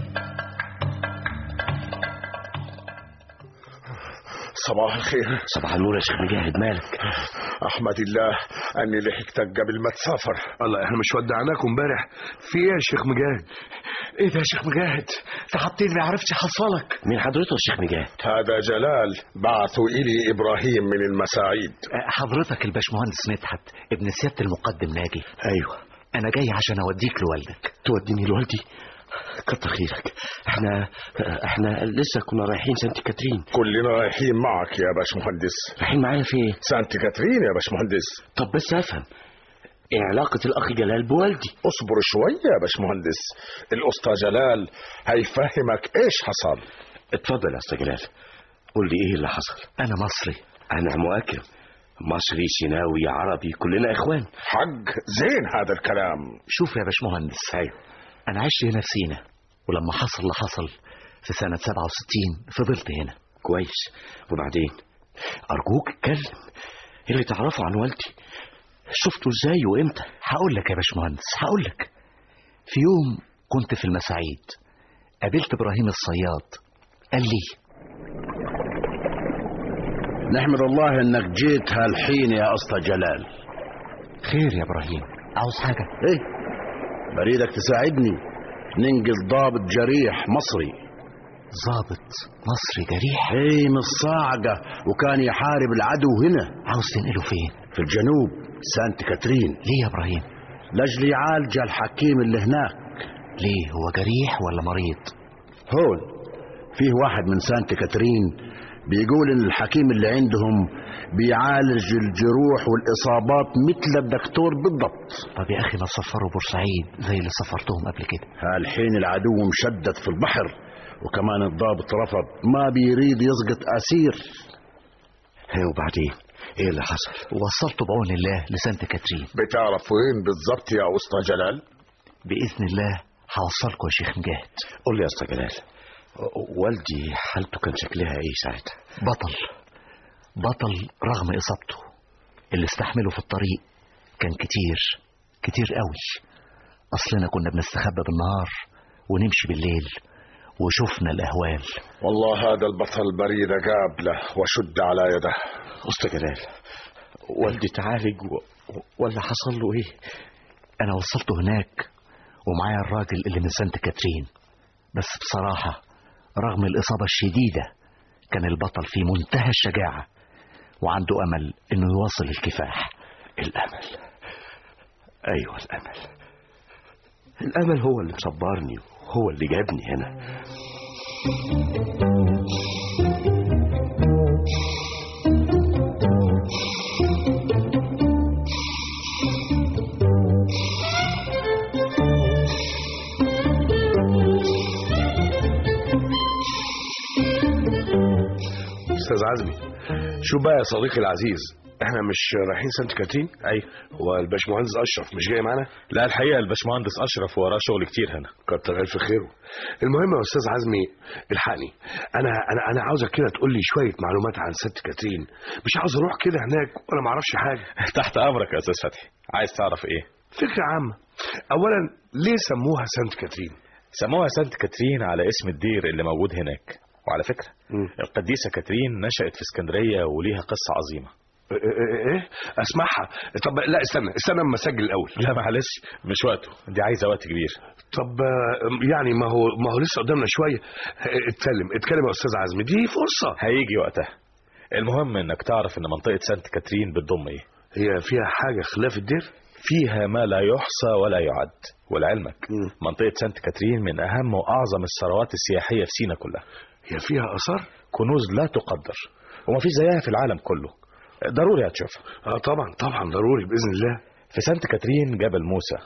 صباح الخير صباح النور يا شيخ مجاهد مالك احمد الله اني لحقتك قبل ما تسافر الله احنا مش ودعناكم امبارح في ايه يا شيخ مجاهد ايه ده يا شيخ مجاهد تعبتني ما عرفتش احصلك مين حضرته يا شيخ مجاهد هذا جلال بعثوا الي ابراهيم من المساعيد حضرتك الباشمهندس مدحت ابن سيادة المقدم ناجي ايوه انا جاي عشان اوديك لوالدك توديني لوالدي كتر خيرك احنا احنا لسه كنا رايحين سانت كاترين كلنا رايحين معك يا باشمهندس رايحين معايا فين سانت كاترين يا باشمهندس طب بس افهم ايه علاقة الاخ جلال بوالدي اصبر شوية يا باشمهندس الاسطى جلال هيفهمك ايش حصل اتفضل يا اسطى جلال قول لي ايه اللي حصل انا مصري انا مؤكد مصري سيناوي عربي كلنا اخوان حق زين هذا الكلام شوف يا باشمهندس ايوه انا عشت هنا في سينا ولما حصل اللي حصل في سنة 67 فضلت هنا كويس وبعدين ارجوك اتكلم ايه اللي تعرفه عن والدي شفته ازاي وامتى هقول لك يا باشمهندس هقول لك في يوم كنت في المساعيد قابلت ابراهيم الصياد قال لي نحمد الله انك جيت هالحين يا اسطى جلال خير يا ابراهيم عاوز حاجة ايه بريدك تساعدني ننقذ ضابط جريح مصري ضابط مصري جريح ايه من الصاعقة وكان يحارب العدو هنا عاوز تنقله فين في الجنوب سانت كاترين ليه يا ابراهيم لاجل يعالج الحكيم اللي هناك ليه هو جريح ولا مريض هون فيه واحد من سانت كاترين بيقول ان الحكيم اللي عندهم بيعالج الجروح والاصابات مثل الدكتور بالضبط طب يا اخي ما سفروا بورسعيد زي اللي سفرتهم قبل كده هالحين العدو مشدد في البحر وكمان الضابط رفض ما بيريد يسقط اسير ايه وبعدين ايه اللي حصل وصلته بعون الله لسانت كاترين بتعرف وين بالضبط يا اسطى جلال باذن الله هوصلكم يا شيخ مجاهد قول لي يا اسطى جلال والدي حالته كان شكلها ايه ساعتها بطل بطل رغم إصابته اللي استحمله في الطريق كان كتير كتير قوي أصلنا كنا بنستخبى بالنهار ونمشي بالليل وشفنا الأهوال والله هذا البطل بريد جاب له وشد على يده أسطى جلال والدي تعالج و... ولا حصل له إيه أنا وصلته هناك ومعايا الراجل اللي من سانت كاترين بس بصراحة رغم الإصابة الشديدة كان البطل في منتهى الشجاعة وعنده أمل إنه يواصل الكفاح الأمل أيوة الأمل الأمل هو اللي مصبرني وهو اللي جابني هنا استاذ عزمي شو بقى يا صديقي العزيز احنا مش رايحين سانت كاترين ايوه هو الباشمهندس اشرف مش جاي معانا لا الحقيقه الباشمهندس اشرف وراه شغل كتير هنا كتر الف خيره المهم يا استاذ عزمي الحقني انا انا انا عاوزك كده تقول لي شويه معلومات عن سانت كاترين مش عاوز اروح كده هناك وانا ما اعرفش حاجه تحت امرك يا استاذ فتحي عايز تعرف ايه فكره عامه اولا ليه سموها سانت كاترين سموها سانت كاترين على اسم الدير اللي موجود هناك وعلى فكره مم. القديسه كاترين نشأت في اسكندريه وليها قصه عظيمه ايه ايه اسمعها طب لا استنى استنى اما اسجل الاول لا معلش مش وقته دي عايزه وقت كبير طب آه، يعني ما هو ما هو لسه قدامنا شويه آه، اتكلم اتكلم يا استاذ عزمي دي فرصه هيجي وقتها المهم انك تعرف ان منطقه سانت كاترين بتضم ايه هي فيها حاجه خلاف الدير فيها ما لا يحصى ولا يعد ولعلمك منطقه سانت كاترين من اهم واعظم الثروات السياحيه في سينا كلها هي فيها اثار كنوز لا تقدر ومفيش زيها في العالم كله ضروري هتشوفها اه طبعا طبعا ضروري باذن الله في سانت كاترين جبل موسى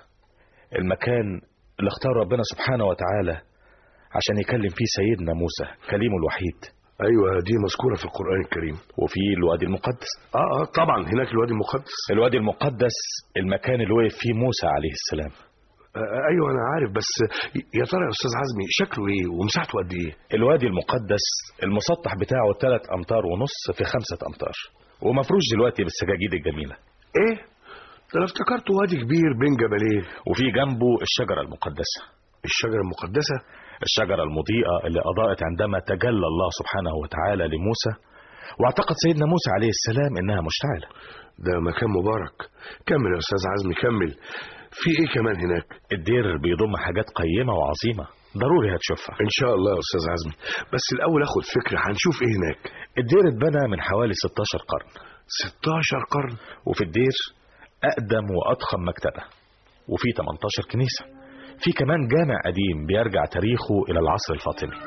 المكان اللي اختار ربنا سبحانه وتعالى عشان يكلم فيه سيدنا موسى كليمه الوحيد ايوه دي مذكوره في القران الكريم وفي الوادي المقدس اه اه طبعا هناك الوادي المقدس الوادي المقدس المكان اللي وقف فيه موسى عليه السلام آه ايوه انا عارف بس يا ترى يا استاذ عزمي شكله ايه ومساحته قد ايه الوادي المقدس المسطح بتاعه 3 امتار ونص في 5 امتار ومفروش دلوقتي بالسجاجيد الجميله ايه ده انا افتكرته وادي كبير بين جبلين وفي جنبه الشجره المقدسه الشجره المقدسه الشجره المضيئه اللي اضاءت عندما تجلى الله سبحانه وتعالى لموسى واعتقد سيدنا موسى عليه السلام انها مشتعله ده مكان مبارك كمل يا استاذ عزمي كمل في ايه كمان هناك الدير بيضم حاجات قيمه وعظيمه ضروري هتشوفها ان شاء الله يا استاذ عزمي بس الاول اخد فكره هنشوف ايه هناك الدير اتبنى من حوالي 16 قرن 16 قرن وفي الدير اقدم واضخم مكتبه وفي 18 كنيسه في كمان جامع قديم بيرجع تاريخه الى العصر الفاطمي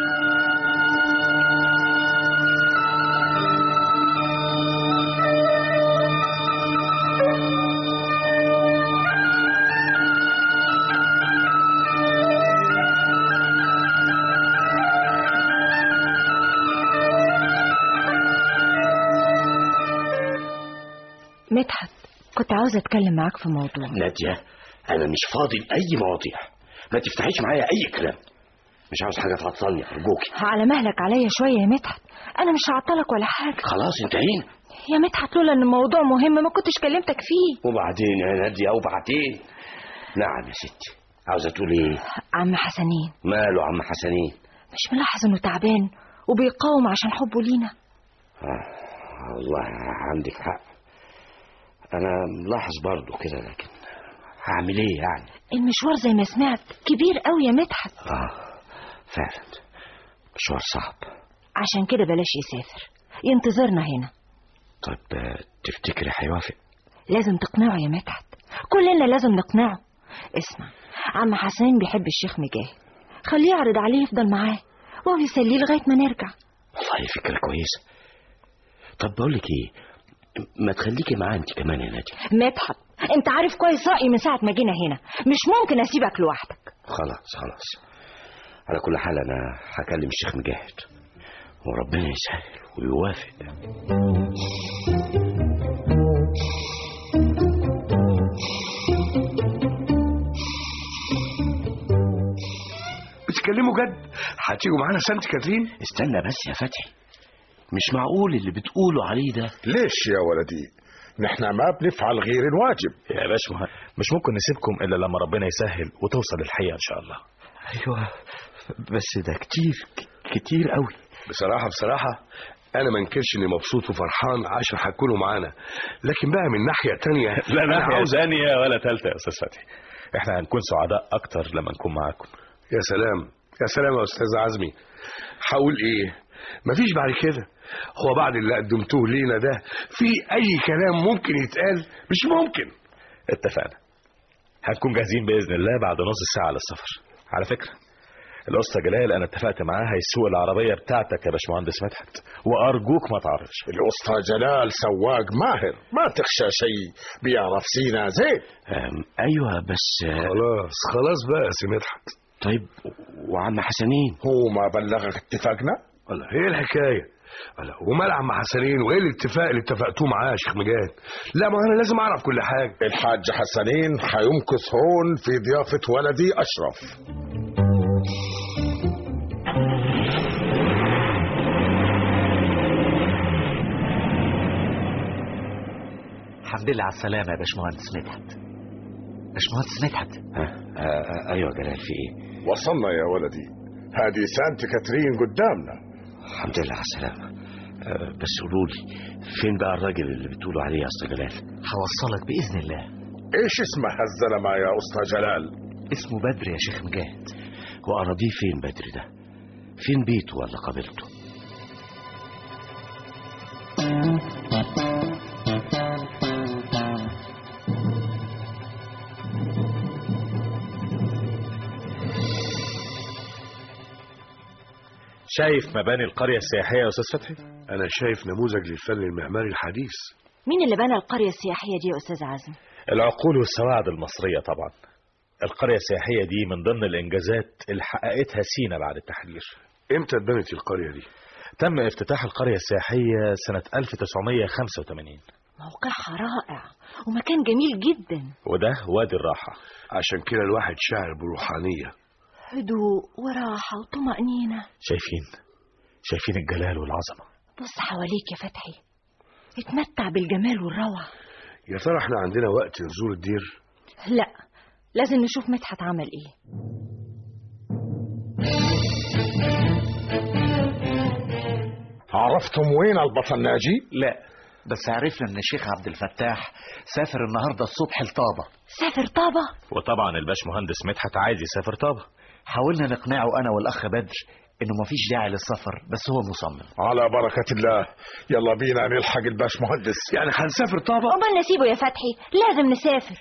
مدحت كنت عاوزة أتكلم معاك في موضوع نادية أنا مش فاضي لأي مواضيع ما تفتحيش معايا أي كلام مش عاوز حاجة تعطلني أرجوكي على مهلك عليا شوية يا مدحت أنا مش هعطلك ولا حاجة خلاص انتهينا يا مدحت لولا إن الموضوع مهم ما كنتش كلمتك فيه وبعدين يا نادية وبعدين نعم يا ستي عاوزة تقول إيه عم حسنين ماله عم حسنين مش ملاحظ إنه تعبان وبيقاوم عشان حبه لينا آه والله عندك حق أنا ملاحظ برضه كده لكن هعمل إيه يعني المشوار زي ما سمعت كبير قوي يا مدحت آه فعلا مشوار صعب عشان كده بلاش يسافر ينتظرنا هنا طيب آه، تفتكري هيوافق لازم تقنعه يا مدحت كلنا لازم نقنعه اسمع عم حسين بيحب الشيخ مجاهد خليه يعرض عليه يفضل معاه وهو يسليه لغايه ما نرجع والله فكرة كويسة طب بقول لك ايه ما تخليكي معاه انت كمان يا نادي مدحت انت عارف كويس رأيي من ساعة ما جينا هنا مش ممكن اسيبك لوحدك خلاص خلاص على كل حال انا هكلم الشيخ مجاهد وربنا يسهل ويوافق بتتكلموا جد هتيجوا معانا سانت كاترين استنى بس يا فتحي مش معقول اللي بتقولوا عليه ده ليش يا ولدي نحن ما بنفعل غير الواجب يا باشا مش ممكن نسيبكم الا لما ربنا يسهل وتوصل الحقيقه ان شاء الله ايوه بس ده كتير كتير قوي بصراحه بصراحه انا ما انكرش اني مبسوط وفرحان عشان هتكونوا معانا لكن بقى من ناحيه تانية لا أنا ناحيه عاوز- ثانيه ولا ثالثه يا استاذ فتحي احنا هنكون سعداء اكتر لما نكون معاكم يا سلام يا سلام يا استاذ عزمي هقول ايه مفيش بعد كده هو بعد اللي قدمتوه لينا ده في اي كلام ممكن يتقال مش ممكن اتفقنا هنكون جاهزين باذن الله بعد نص ساعه للسفر على فكره الاسطى جلال انا اتفقت معاه هيسوق العربيه بتاعتك يا باشمهندس مدحت وارجوك ما تعرضش الأسطى جلال سواق ماهر ما تخشى شيء بيعرف سينا زين ايوه بس خلاص خلاص بقى يا سي مدحت طيب وعم حسنين هو ما بلغك اتفاقنا الله هي الحكايه الله ومال عم حسنين وايه الاتفاق اللي اتفقتوه معاه يا شيخ مجاد لا ما انا لازم اعرف كل حاجه الحاج حسنين حيمكث هون في ضيافة ولدي أشرف الحمد لله على السلامة يا باشمهندس مدحت باشمهندس مدحت ايوه يا جلال في ايه وصلنا يا ولدي هذه سانت كاترين قدامنا الحمد لله على السلامه آه، بس قولوا لي فين بقى الراجل اللي بتقولوا عليه يا اسطى جلال هوصلك بإذن الله ايش اسمه هالزلمة يا أسطى جلال اسمه بدر يا شيخ مجاهد وأراضيه فين بدر ده فين بيته ولا قبيلته شايف مباني القريه السياحيه يا استاذ فتحي انا شايف نموذج للفن المعماري الحديث مين اللي بنى القرية السياحية دي يا أستاذ عزم؟ العقول والسواعد المصريه طبعا القريه السياحيه دي من ضمن الانجازات اللي حققتها سينا بعد التحرير امتى اتبنت القريه دي تم افتتاح القريه السياحيه سنه 1985 موقعها رائع ومكان جميل جدا وده وادي الراحه عشان كده الواحد شاعر بروحانيه هدوء وراحة وطمأنينة شايفين شايفين الجلال والعظمه بص حواليك يا فتحي اتمتع بالجمال والروعة يا ترى احنا عندنا وقت نزور الدير لا لازم نشوف مدحت عمل ايه عرفتم وين البطل ناجي؟ لا بس عرفنا ان الشيخ عبد الفتاح سافر النهارده الصبح لطابة سافر طابة وطبعا الباش مهندس مدحت عايز يسافر طابة حاولنا نقنعه انا والاخ بدر انه مفيش داعي للسفر بس هو مصمم على بركة الله يلا بينا نلحق الباش مهندس يعني هنسافر طابة امال نسيبه يا فتحي لازم نسافر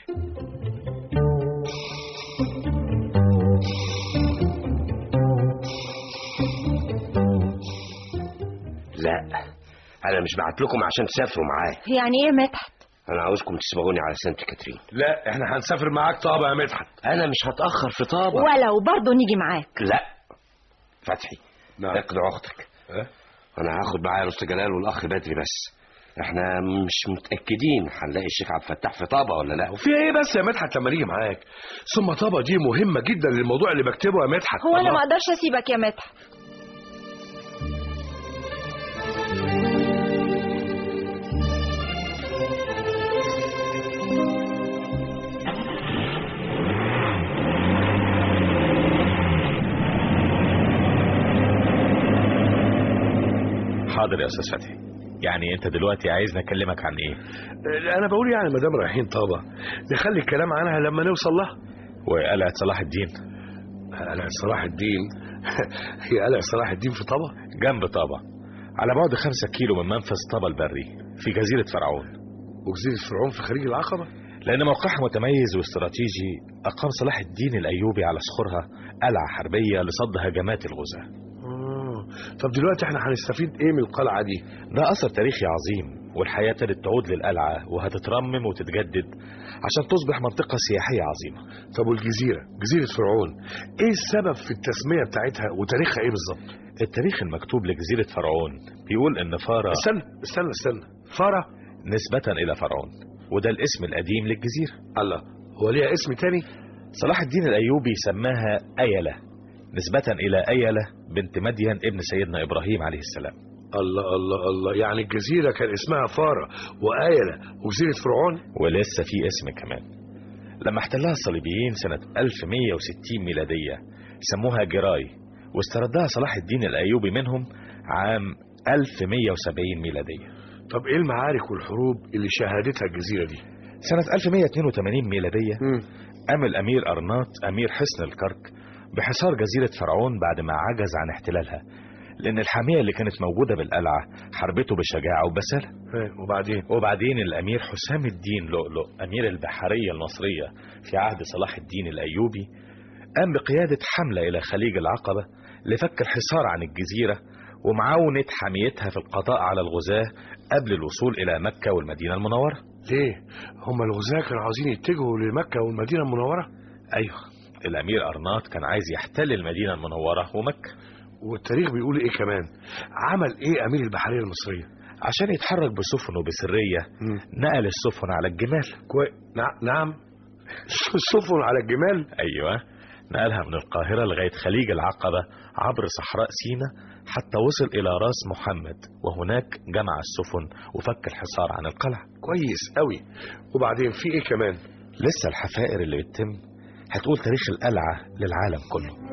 لا انا مش بعت لكم عشان تسافروا معايا يعني ايه مدحت انا عاوزكم تسبقوني على سانت كاترين لا احنا هنسافر معاك طابة يا مدحت انا مش هتاخر في طابة ولو برضه نيجي معاك لا فتحي نعم. اقنع اختك انا هاخد معايا الاستاذ جلال والاخ بدري بس احنا مش متاكدين هنلاقي الشيخ عبد الفتاح في طابة ولا لا وفي ايه بس يا مدحت لما نيجي معاك ثم طابة دي مهمة جدا للموضوع اللي بكتبه يا مدحت هو انا الله. ما اقدرش اسيبك يا مدحت حاضر يا استاذ فتحي يعني انت دلوقتي عايزني اكلمك عن ايه اه، انا بقول يعني ما دام رايحين طابة نخلي الكلام عنها لما نوصل لها وقلعه صلاح الدين قلعة صلاح الدين هي قلعة صلاح الدين في طابة جنب طابة على بعد خمسة كيلو من منفذ طابة البري في جزيرة فرعون وجزيرة فرعون في خليج العقبة لأن موقعها متميز واستراتيجي أقام صلاح الدين الأيوبي على صخورها قلعة حربية لصد هجمات الغزاة آه. طب دلوقتي احنا هنستفيد ايه من القلعة دي ده أثر تاريخي عظيم والحياة ابتدت تعود للقلعة وهتترمم وتتجدد عشان تصبح منطقة سياحية عظيمة طب والجزيرة جزيرة فرعون ايه السبب في التسمية بتاعتها وتاريخها ايه بالظبط التاريخ المكتوب لجزيرة فرعون بيقول إن فارا استنى استنى استنى فارا نسبة إلى فرعون وده الاسم القديم للجزيرة الله هو ليها اسم تاني صلاح الدين الأيوبي سماها أيلة نسبة إلى أيلة بنت مدين ابن سيدنا إبراهيم عليه السلام الله الله الله يعني الجزيرة كان اسمها فارة وآيلة وجزيرة فرعون ولسه في اسم كمان لما احتلها الصليبيين سنة 1160 ميلادية سموها جراي واستردها صلاح الدين الأيوبي منهم عام 1170 ميلادية طب ايه المعارك والحروب اللي شهدتها الجزيرة دي سنة 1182 ميلادية قام الأمير أرناط أمير حصن الكرك بحصار جزيرة فرعون بعد ما عجز عن احتلالها لأن الحامية اللي كانت موجودة بالقلعة حربته بشجاعة وبسالة وبعدين وبعدين الأمير حسام الدين لؤلؤ أمير البحرية المصرية في عهد صلاح الدين الأيوبي قام بقيادة حملة إلى خليج العقبة لفك الحصار عن الجزيرة ومعاونة حميتها في القضاء على الغزاة قبل الوصول إلى مكة والمدينة المنورة ليه هم الغزاة كانوا عاوزين يتجهوا لمكة والمدينة المنورة أيوه الأمير أرناط كان عايز يحتل المدينة المنورة ومكة والتاريخ بيقول ايه كمان عمل ايه امير البحرية المصرية عشان يتحرك بسفنه بسرية نقل السفن على الجمال كوي... نع... نعم السفن على الجمال أيوة نقلها من القاهرة لغاية خليج العقبة عبر صحراء سينا حتى وصل إلى راس محمد وهناك جمع السفن وفك الحصار عن القلعة كويس قوي وبعدين في ايه كمان لسه الحفائر اللي بتتم هتقول تاريخ القلعة للعالم كله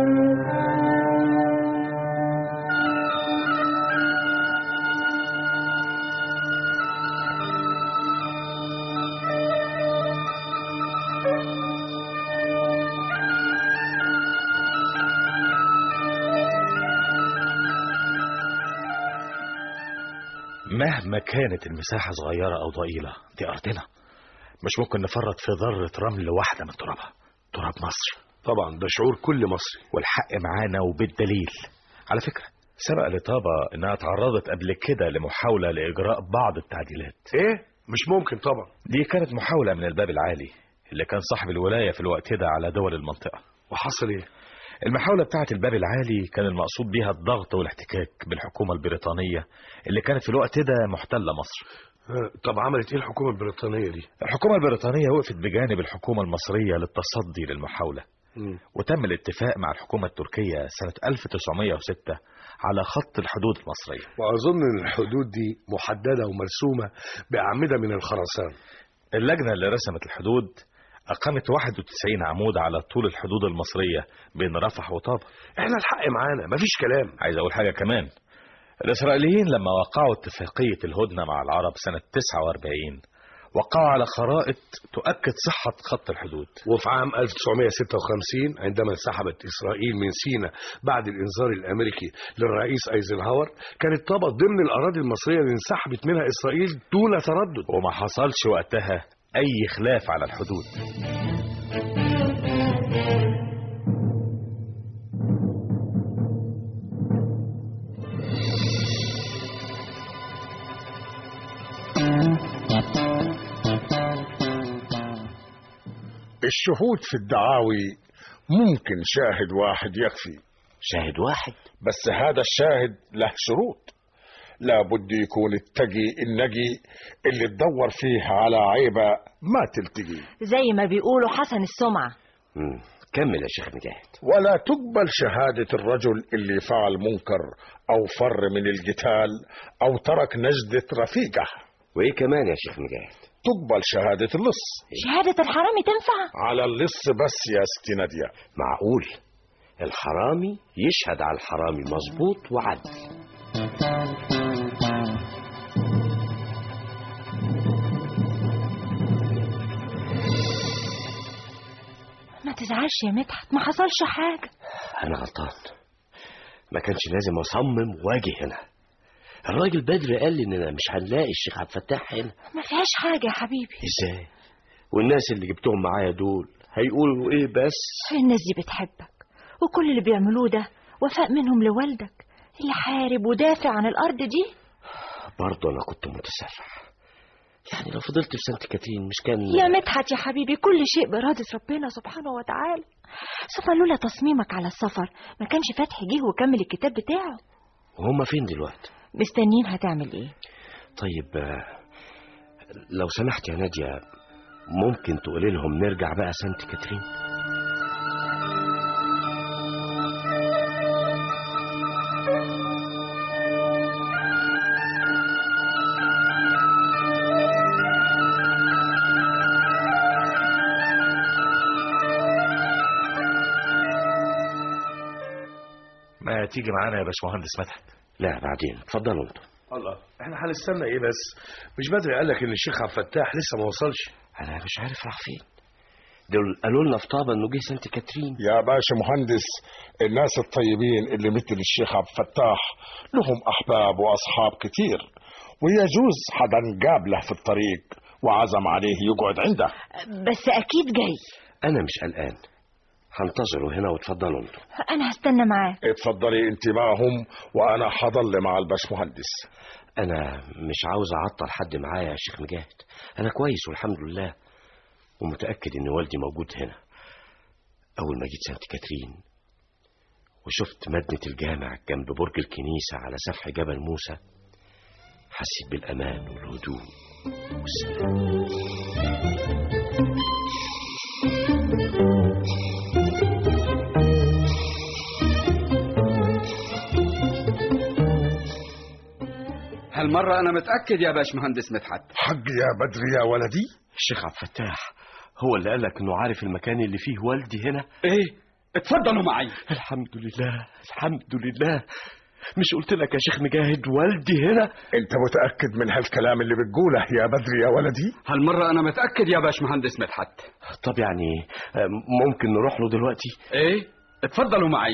مهما كانت المساحة صغيرة أو ضئيلة دي أرضنا مش ممكن نفرط في ذرة رمل واحدة من ترابها تراب مصر طبعا ده شعور كل مصري والحق معانا وبالدليل على فكرة سبق لطابة إنها تعرضت قبل كده لمحاولة لإجراء بعض التعديلات إيه؟ مش ممكن طبعا دي كانت محاولة من الباب العالي اللي كان صاحب الولاية في الوقت ده على دول المنطقة وحصل إيه؟ المحاولة بتاعت الباب العالي كان المقصود بيها الضغط والاحتكاك بالحكومة البريطانية اللي كانت في الوقت ده محتلة مصر طب عملت ايه الحكومة البريطانية دي؟ الحكومة البريطانية وقفت بجانب الحكومة المصرية للتصدي للمحاولة مم. وتم الاتفاق مع الحكومة التركية سنة 1906 على خط الحدود المصرية وأظن أن الحدود دي محددة ومرسومة بأعمدة من الخرسان اللجنة اللي رسمت الحدود أقامت 91 عمود على طول الحدود المصرية بين رفح وطابة احنا الحق معانا مفيش كلام عايز أقول حاجة كمان الإسرائيليين لما وقعوا اتفاقية الهدنة مع العرب سنة 49 وقعوا على خرائط تؤكد صحة خط الحدود وفي عام 1956 عندما انسحبت إسرائيل من سيناء بعد الإنذار الأمريكي للرئيس أيزنهاور كانت طابة ضمن الأراضي المصرية اللي انسحبت منها إسرائيل دون تردد وما حصلش وقتها أي خلاف على الحدود الشهود في الدعاوي ممكن شاهد واحد يكفي شاهد واحد بس هذا الشاهد له شروط لابد يكون التقي النقي اللي تدور فيه على عيبة ما تلتقي زي ما بيقولوا حسن السمعة مم. كمل يا شيخ مجاهد ولا تقبل شهادة الرجل اللي فعل منكر أو فر من القتال أو ترك نجدة رفيقه وإيه كمان يا شيخ مجاهد تقبل شهادة اللص شهادة الحرامي تنفع على اللص بس يا ستي نادية معقول الحرامي يشهد على الحرامي مظبوط وعدل ما تزعلش يا مدحت ما حصلش حاجة أنا غلطان ما كانش لازم أصمم واجي هنا الراجل بدر قال لي إننا مش هنلاقي الشيخ عبد الفتاح هنا ما فيهاش حاجة يا حبيبي إزاي والناس اللي جبتهم معايا دول هيقولوا إيه بس الناس دي بتحبك وكل اللي بيعملوه ده وفاء منهم لوالدك اللي حارب ودافع عن الأرض دي برضه أنا كنت متسرع يعني لو فضلت في سانت كاترين مش كان يا مدحت يا حبيبي كل شيء بإرادة ربنا سبحانه وتعالى ثم لولا تصميمك على السفر ما كانش فتحي جه وكمل الكتاب بتاعه وهم فين دلوقتي مستنيين هتعمل ايه طيب آه، لو سمحت يا نادية ممكن تقولي لهم نرجع بقى سانت كاترين ما تيجي معانا يا باشمهندس مدحت لا بعدين اتفضلوا انتوا الله احنا هنستنى ايه بس مش بدري قال لك ان الشيخ عبد الفتاح لسه ما وصلش انا مش عارف راح فين دول قالوا لنا في طابة انه جه سانت كاترين يا باشا مهندس الناس الطيبين اللي مثل الشيخ عبد الفتاح لهم احباب واصحاب كتير ويجوز حدا قابله في الطريق وعزم عليه يقعد عنده بس اكيد جاي انا مش قلقان هنتظروا هنا واتفضلوا انتوا انا هستنى معاه اتفضلي انت معهم وانا حضل مع الباش مهندس انا مش عاوز اعطل حد معايا يا شيخ مجاهد انا كويس والحمد لله ومتاكد ان والدي موجود هنا اول ما جيت سانت كاترين وشفت مبنة الجامع جنب برج الكنيسة على سفح جبل موسى حسيت بالأمان والهدوء والسلام هالمرة أنا متأكد يا باش مهندس مدحت حق يا بدر يا ولدي الشيخ عبد الفتاح هو اللي قالك انه عارف المكان اللي فيه والدي هنا ايه اتفضلوا معي الحمد لله الحمد لله مش قلت لك يا شيخ مجاهد والدي هنا انت متاكد من هالكلام اللي بتقوله يا بدر يا ولدي هالمرة أنا متأكد يا باش مهندس مدحت طب يعني آه، ممكن نروح له دلوقتي ايه اتفضلوا معي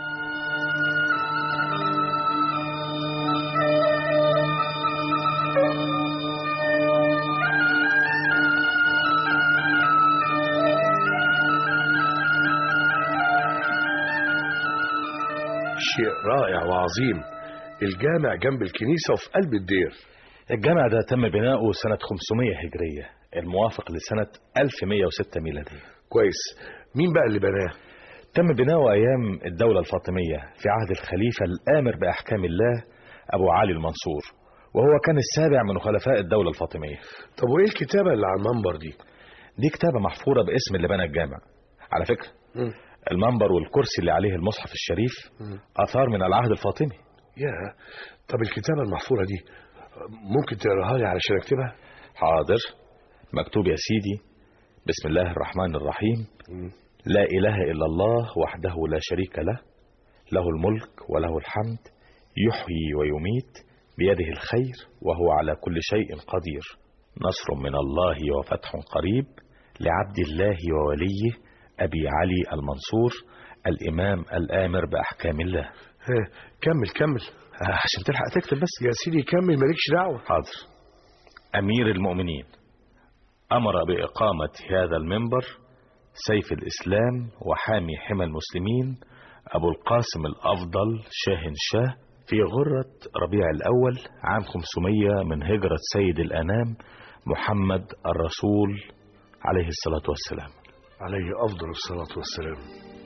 شيء رائع وعظيم الجامع جنب الكنيسة وفي قلب الدير الجامع ده تم بناؤه سنة 500 هجرية الموافق لسنة 1106 ميلادية كويس مين بقى اللي بناه تم بناؤه أيام الدولة الفاطمية في عهد الخليفة الآمر بأحكام الله أبو علي المنصور وهو كان السابع من خلفاء الدولة الفاطمية طب وايه الكتابة اللي على المنبر دي دي كتابة محفورة باسم اللي بنى الجامع على فكرة مم. المنبر والكرسي اللي عليه المصحف الشريف مم. آثار من العهد الفاطمي يا طب الكتابة المحفورة دي ممكن تقراها لي علشان اكتبها حاضر مكتوب يا سيدي بسم الله الرحمن الرحيم لا إله إلا الله وحده لا شريك له له الملك وله الحمد يحيي ويميت بيده الخير وهو على كل شيء قدير نصر من الله وفتح قريب لعبد الله ووليه أبي علي المنصور الإمام الآمر بأحكام الله ها كمل كمل عشان تلحق تكتب بس يا سيدي كمل مالكش دعوة حاضر أمير المؤمنين أمر بإقامة هذا المنبر سيف الإسلام وحامي حمى المسلمين أبو القاسم الأفضل شاهن شاه في غرة ربيع الأول عام 500 من هجرة سيد الأنام محمد الرسول عليه الصلاة والسلام عليه أفضل الصلاة والسلام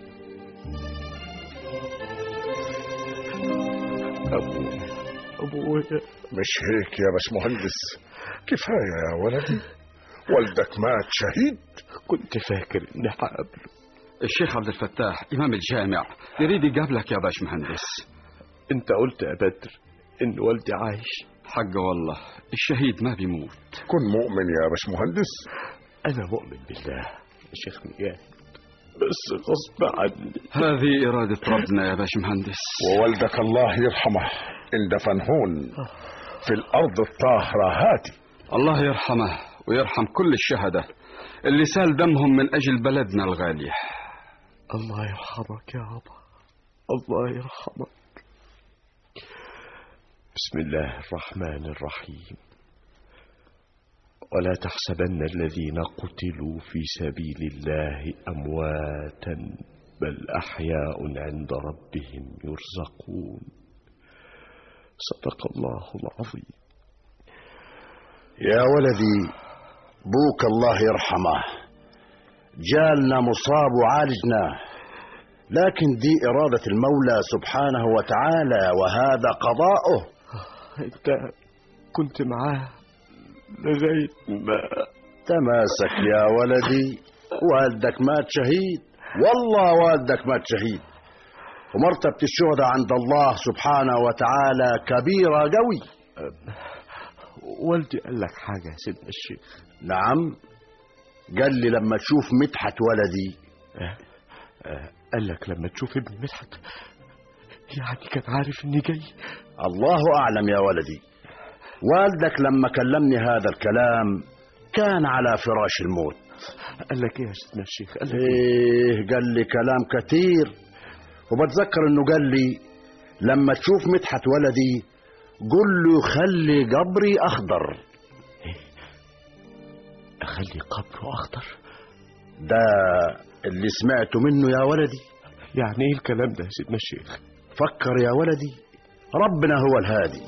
أبوي أبوي مش هيك يا باش مهندس كفاية يا ولدي والدك مات شهيد كنت فاكر اني هقابله الشيخ عبد الفتاح إمام الجامع يريد يقابلك يا باش مهندس انت قلت يا بدر ان والدي عايش حق والله الشهيد ما بيموت كن مؤمن يا باش مهندس انا مؤمن بالله يا شيخ مجاهد بس غصب عني هذه إرادة ربنا يا باش مهندس ووالدك الله يرحمه اندفن هون في الأرض الطاهرة هاتي الله يرحمه ويرحم كل الشهداء اللي سال دمهم من أجل بلدنا الغالية الله يرحمك يا عبا الله يرحمك بسم الله الرحمن الرحيم ولا تحسبن الذين قتلوا في سبيل الله امواتا بل احياء عند ربهم يرزقون صدق الله العظيم يا ولدي بوك الله يرحمه جالنا مصاب وعالجنا لكن دي إرادة المولى سبحانه وتعالى وهذا قضاؤه انت كنت معاه لغاية ما تماسك يا ولدي والدك مات شهيد والله والدك مات شهيد ومرتبة الشهداء عند الله سبحانه وتعالى كبيرة قوي والدي قال لك حاجة يا سيدنا الشيخ نعم قال لي لما تشوف مدحت ولدي آه، آه، قال لك لما تشوف ابني مدحت يعني كان عارف اني جاي الله أعلم يا ولدي والدك لما كلمني هذا الكلام كان على فراش الموت قال لك ايه يا سيدنا الشيخ قال لك ايه قال لي كلام كتير وبتذكر انه قال لي لما تشوف مدحت ولدي قل له خلي قبري اخضر اخلي قبره اخضر ده اللي سمعته منه يا ولدي يعني ايه الكلام ده يا سيدنا الشيخ فكر يا ولدي ربنا هو الهادي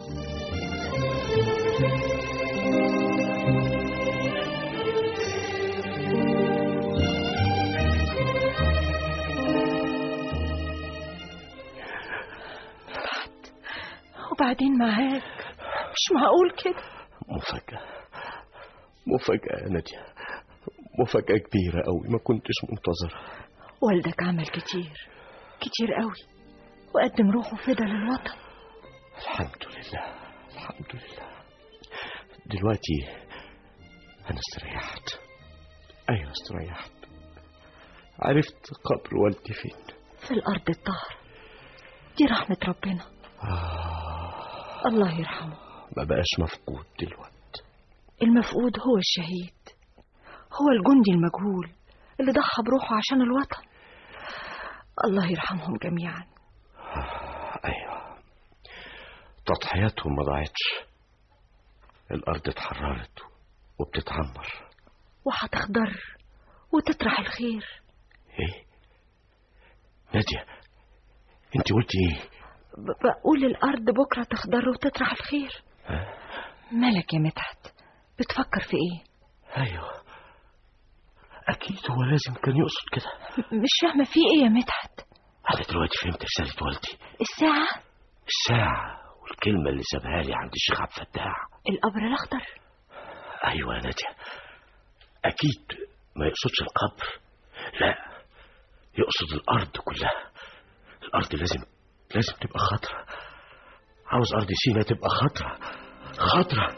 وبعدين معاك مش معقول كده مفاجأة مفاجأة يا نادية مفاجأة كبيرة أوي ما كنتش منتظرة والدك عمل كتير كتير قوي وقدم روحه فدا للوطن الحمد لله الحمد لله دلوقتي أنا استريحت أيوة استريحت عرفت قبر والدي فين في الأرض الطاهرة دي رحمة ربنا آه الله يرحمه ما بقاش مفقود دلوقتي المفقود هو الشهيد هو الجندي المجهول اللي ضحى بروحه عشان الوطن الله يرحمهم جميعا أيوة تضحياتهم ما ضاعتش الأرض اتحررت وبتتعمر وهتخضر وتطرح الخير إيه نادية أنت قلتي إيه ب- بقول الأرض بكرة تخضر وتطرح الخير مالك يا مدحت بتفكر في ايه أيوة أكيد هو لازم كان يقصد كده م- مش فاهمة في ايه يا مدحت أنا دلوقتي فهمت رسالة والدي الساعة الساعة والكلمة اللي سابها لي عند الشيخ عبد الفتاح القبر الأخضر أيوة يا نادية أكيد ما يقصدش القبر لا يقصد الأرض كلها الأرض لازم لازم تبقى خضرة عاوز أرض سينا تبقى خضرة خضرة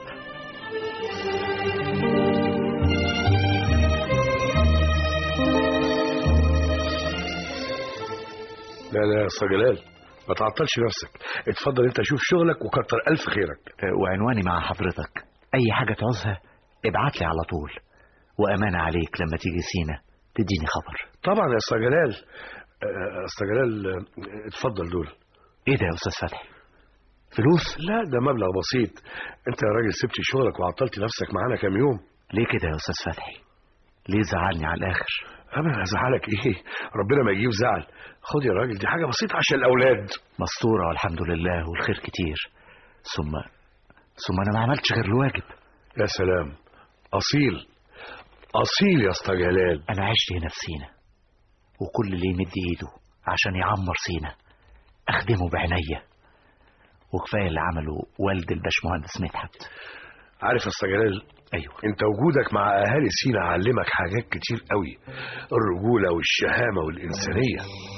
لا لا يا أستاذ جلال ما تعطلش نفسك اتفضل انت شوف شغلك وكتر ألف خيرك وعنواني مع حضرتك أي حاجة تعوزها ابعت لي على طول وأمانة عليك لما تيجي سينا تديني خبر طبعا يا أستاذ جلال آه، أستاذ جلال آه، اتفضل دول إيه ده يا أستاذ فتحي فلوس لا ده مبلغ بسيط انت يا راجل سبت شغلك وعطلت نفسك معانا كام يوم ليه كده يا أستاذ فتحي ليه زعلني على الآخر ابدا هزعلك ايه ربنا ما يجيب زعل خد يا راجل دي حاجه بسيطه عشان الاولاد مستورة والحمد لله والخير كتير ثم ثم أنا ما عملتش غير الواجب يا سلام اصيل اصيل يا اسطى جلال أنا عشت هنا في سينا وكل اللي يمد إيده عشان يعمر سينا أخدمه بعناية وكفاية اللي عمله والد الباشمهندس مدحت عارف يا اسطى جلال ايوه انت وجودك مع اهالي سينا علمك حاجات كتير قوي الرجوله والشهامه والانسانيه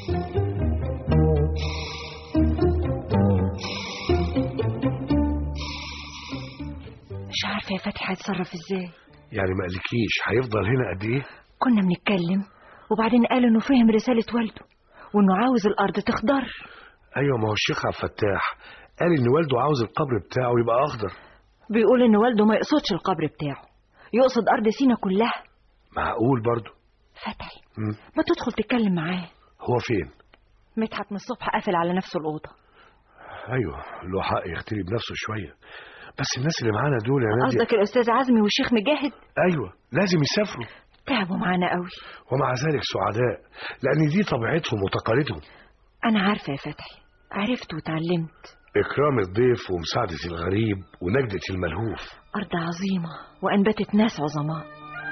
مش عارفة يا فتحي هيتصرف ازاي يعني ما قالكيش هيفضل هنا قد ايه كنا بنتكلم وبعدين قال انه فهم رسالة والده وانه عاوز الارض تخضر ايوه ما هو الشيخ عبد الفتاح قال ان والده عاوز القبر بتاعه يبقى اخضر بيقول ان والده ما يقصدش القبر بتاعه يقصد ارض سينا كلها معقول برضو فتحي مم. ما تدخل تتكلم معاه هو فين مدحت من الصبح قافل على نفسه الأوضة ايوه له حق يختلي بنفسه شويه بس الناس اللي معانا دول يا نادي قصدك الأستاذ عزمي والشيخ مجاهد ايوه لازم يسافروا تعبوا معانا قوي ومع ذلك سعداء لان دي طبيعتهم وتقاليدهم أنا عارفة يا فتحي عرفت وتعلمت اكرام الضيف ومساعده الغريب ونجده الملهوف أرض عظيمة وأنبتت ناس عظماء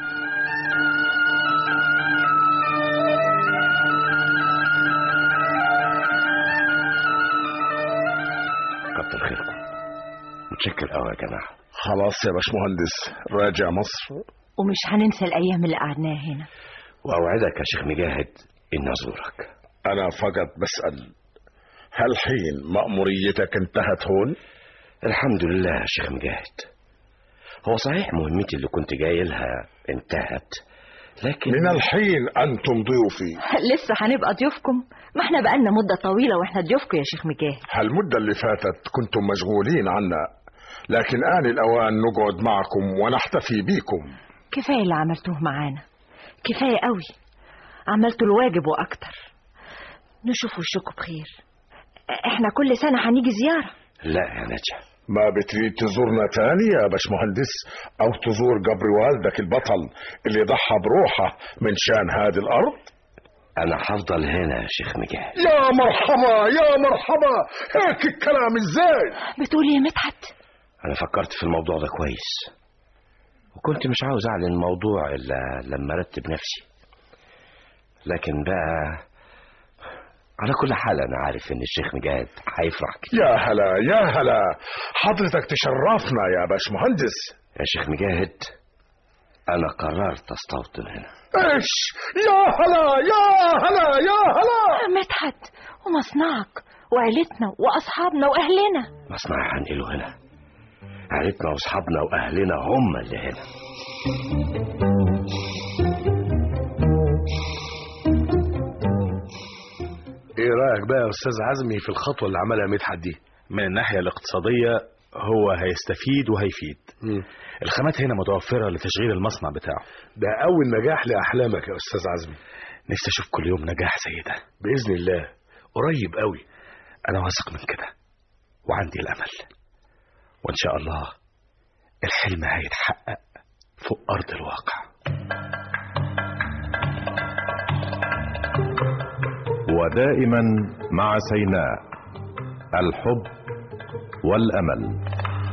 كتر خيركم متشكر قوي يا جماعه خلاص يا باشمهندس راجع مصر ومش هننسى الأيام اللي قعدناها هنا واوعدك يا شيخ مجاهد اني ازورك أنا فقط بسأل هل حين مأموريتك انتهت هون؟ الحمد لله يا شيخ مجاهد هو صحيح مهمتي اللي كنت جاي لها انتهت لكن من الحين أنتم ضيوفي لسه هنبقى ضيوفكم ما احنا بقالنا مدة طويلة واحنا ضيوفكم يا شيخ مجاهد المدة اللي فاتت كنتم مشغولين عنا لكن آن الأوان نقعد معكم ونحتفي بيكم كفاية اللي عملتوه معانا كفاية قوي عملتوا الواجب وأكتر نشوف وشكم بخير احنا كل سنة هنيجي زيارة لا يا نجا ما بتريد تزورنا تاني يا باشمهندس أو تزور قبر والدك البطل اللي ضحى بروحه من شان هذه الأرض أنا هفضل هنا يا شيخ مجاهد يا مرحبا يا مرحبا هيك الكلام ازاي بتقول ايه يا مدحت أنا فكرت في الموضوع ده كويس وكنت مش عاوز أعلن الموضوع إلا لما أرتب نفسي لكن بقى على كل حال أنا عارف إن الشيخ مجاهد هيفرح كتير يا هلا يا هلا حضرتك تشرفنا يا باشمهندس يا شيخ مجاهد أنا قررت أستوطن هنا ايش يا هلا يا هلا يا هلا مدحت ومصنعك وعيلتنا وأصحابنا وأهلنا مصنعي هنقله هنا عيلتنا وأصحابنا وأهلنا هم اللي هنا ايه رايك بقى يا استاذ عزمي في الخطوه اللي عملها مدحت دي من الناحية الاقتصادية هو هيستفيد وهيفيد الخامات هنا متوفرة لتشغيل المصنع بتاعه ده اول نجاح لاحلامك يا استاذ عزمي نفسي أشوف كل يوم نجاح زي ده باذن الله قريب قوي أنا واثق من كده وعندي الأمل وإن شاء الله الحلم هيتحقق فوق أرض الواقع ودائما مع سيناء الحب والامل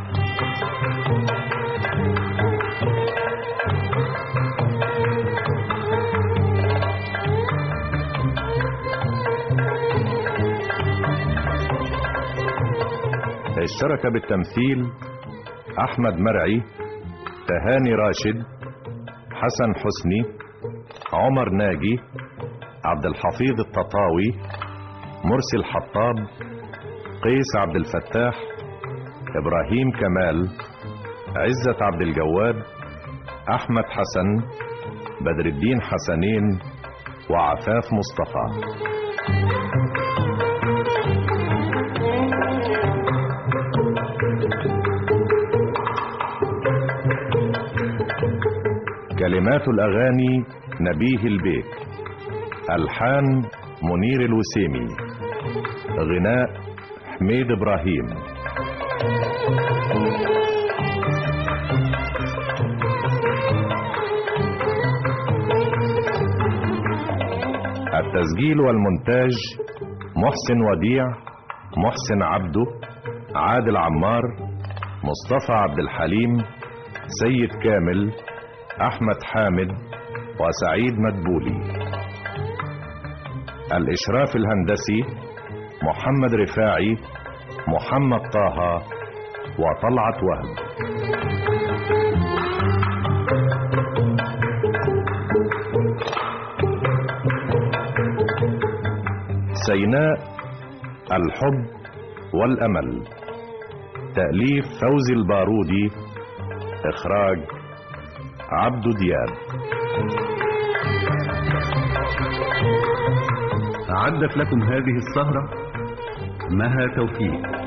اشترك بالتمثيل احمد مرعي تهاني راشد حسن حسني عمر ناجي عبد الحفيظ التطاوي مرسي الحطاب قيس عبد الفتاح ابراهيم كمال عزت عبد الجواد احمد حسن بدر الدين حسنين وعفاف مصطفى كلمات الاغاني نبيه البيك ألحان منير الوسيمي غناء حميد إبراهيم التسجيل والمونتاج محسن وديع محسن عبده عادل عمار مصطفى عبد الحليم سيد كامل أحمد حامد وسعيد مدبولي الإشراف الهندسي محمد رفاعي محمد طه وطلعت وهب سيناء الحب والأمل تأليف فوزي البارودي إخراج عبد دياب أعدت لكم هذه السهرة مها توفيق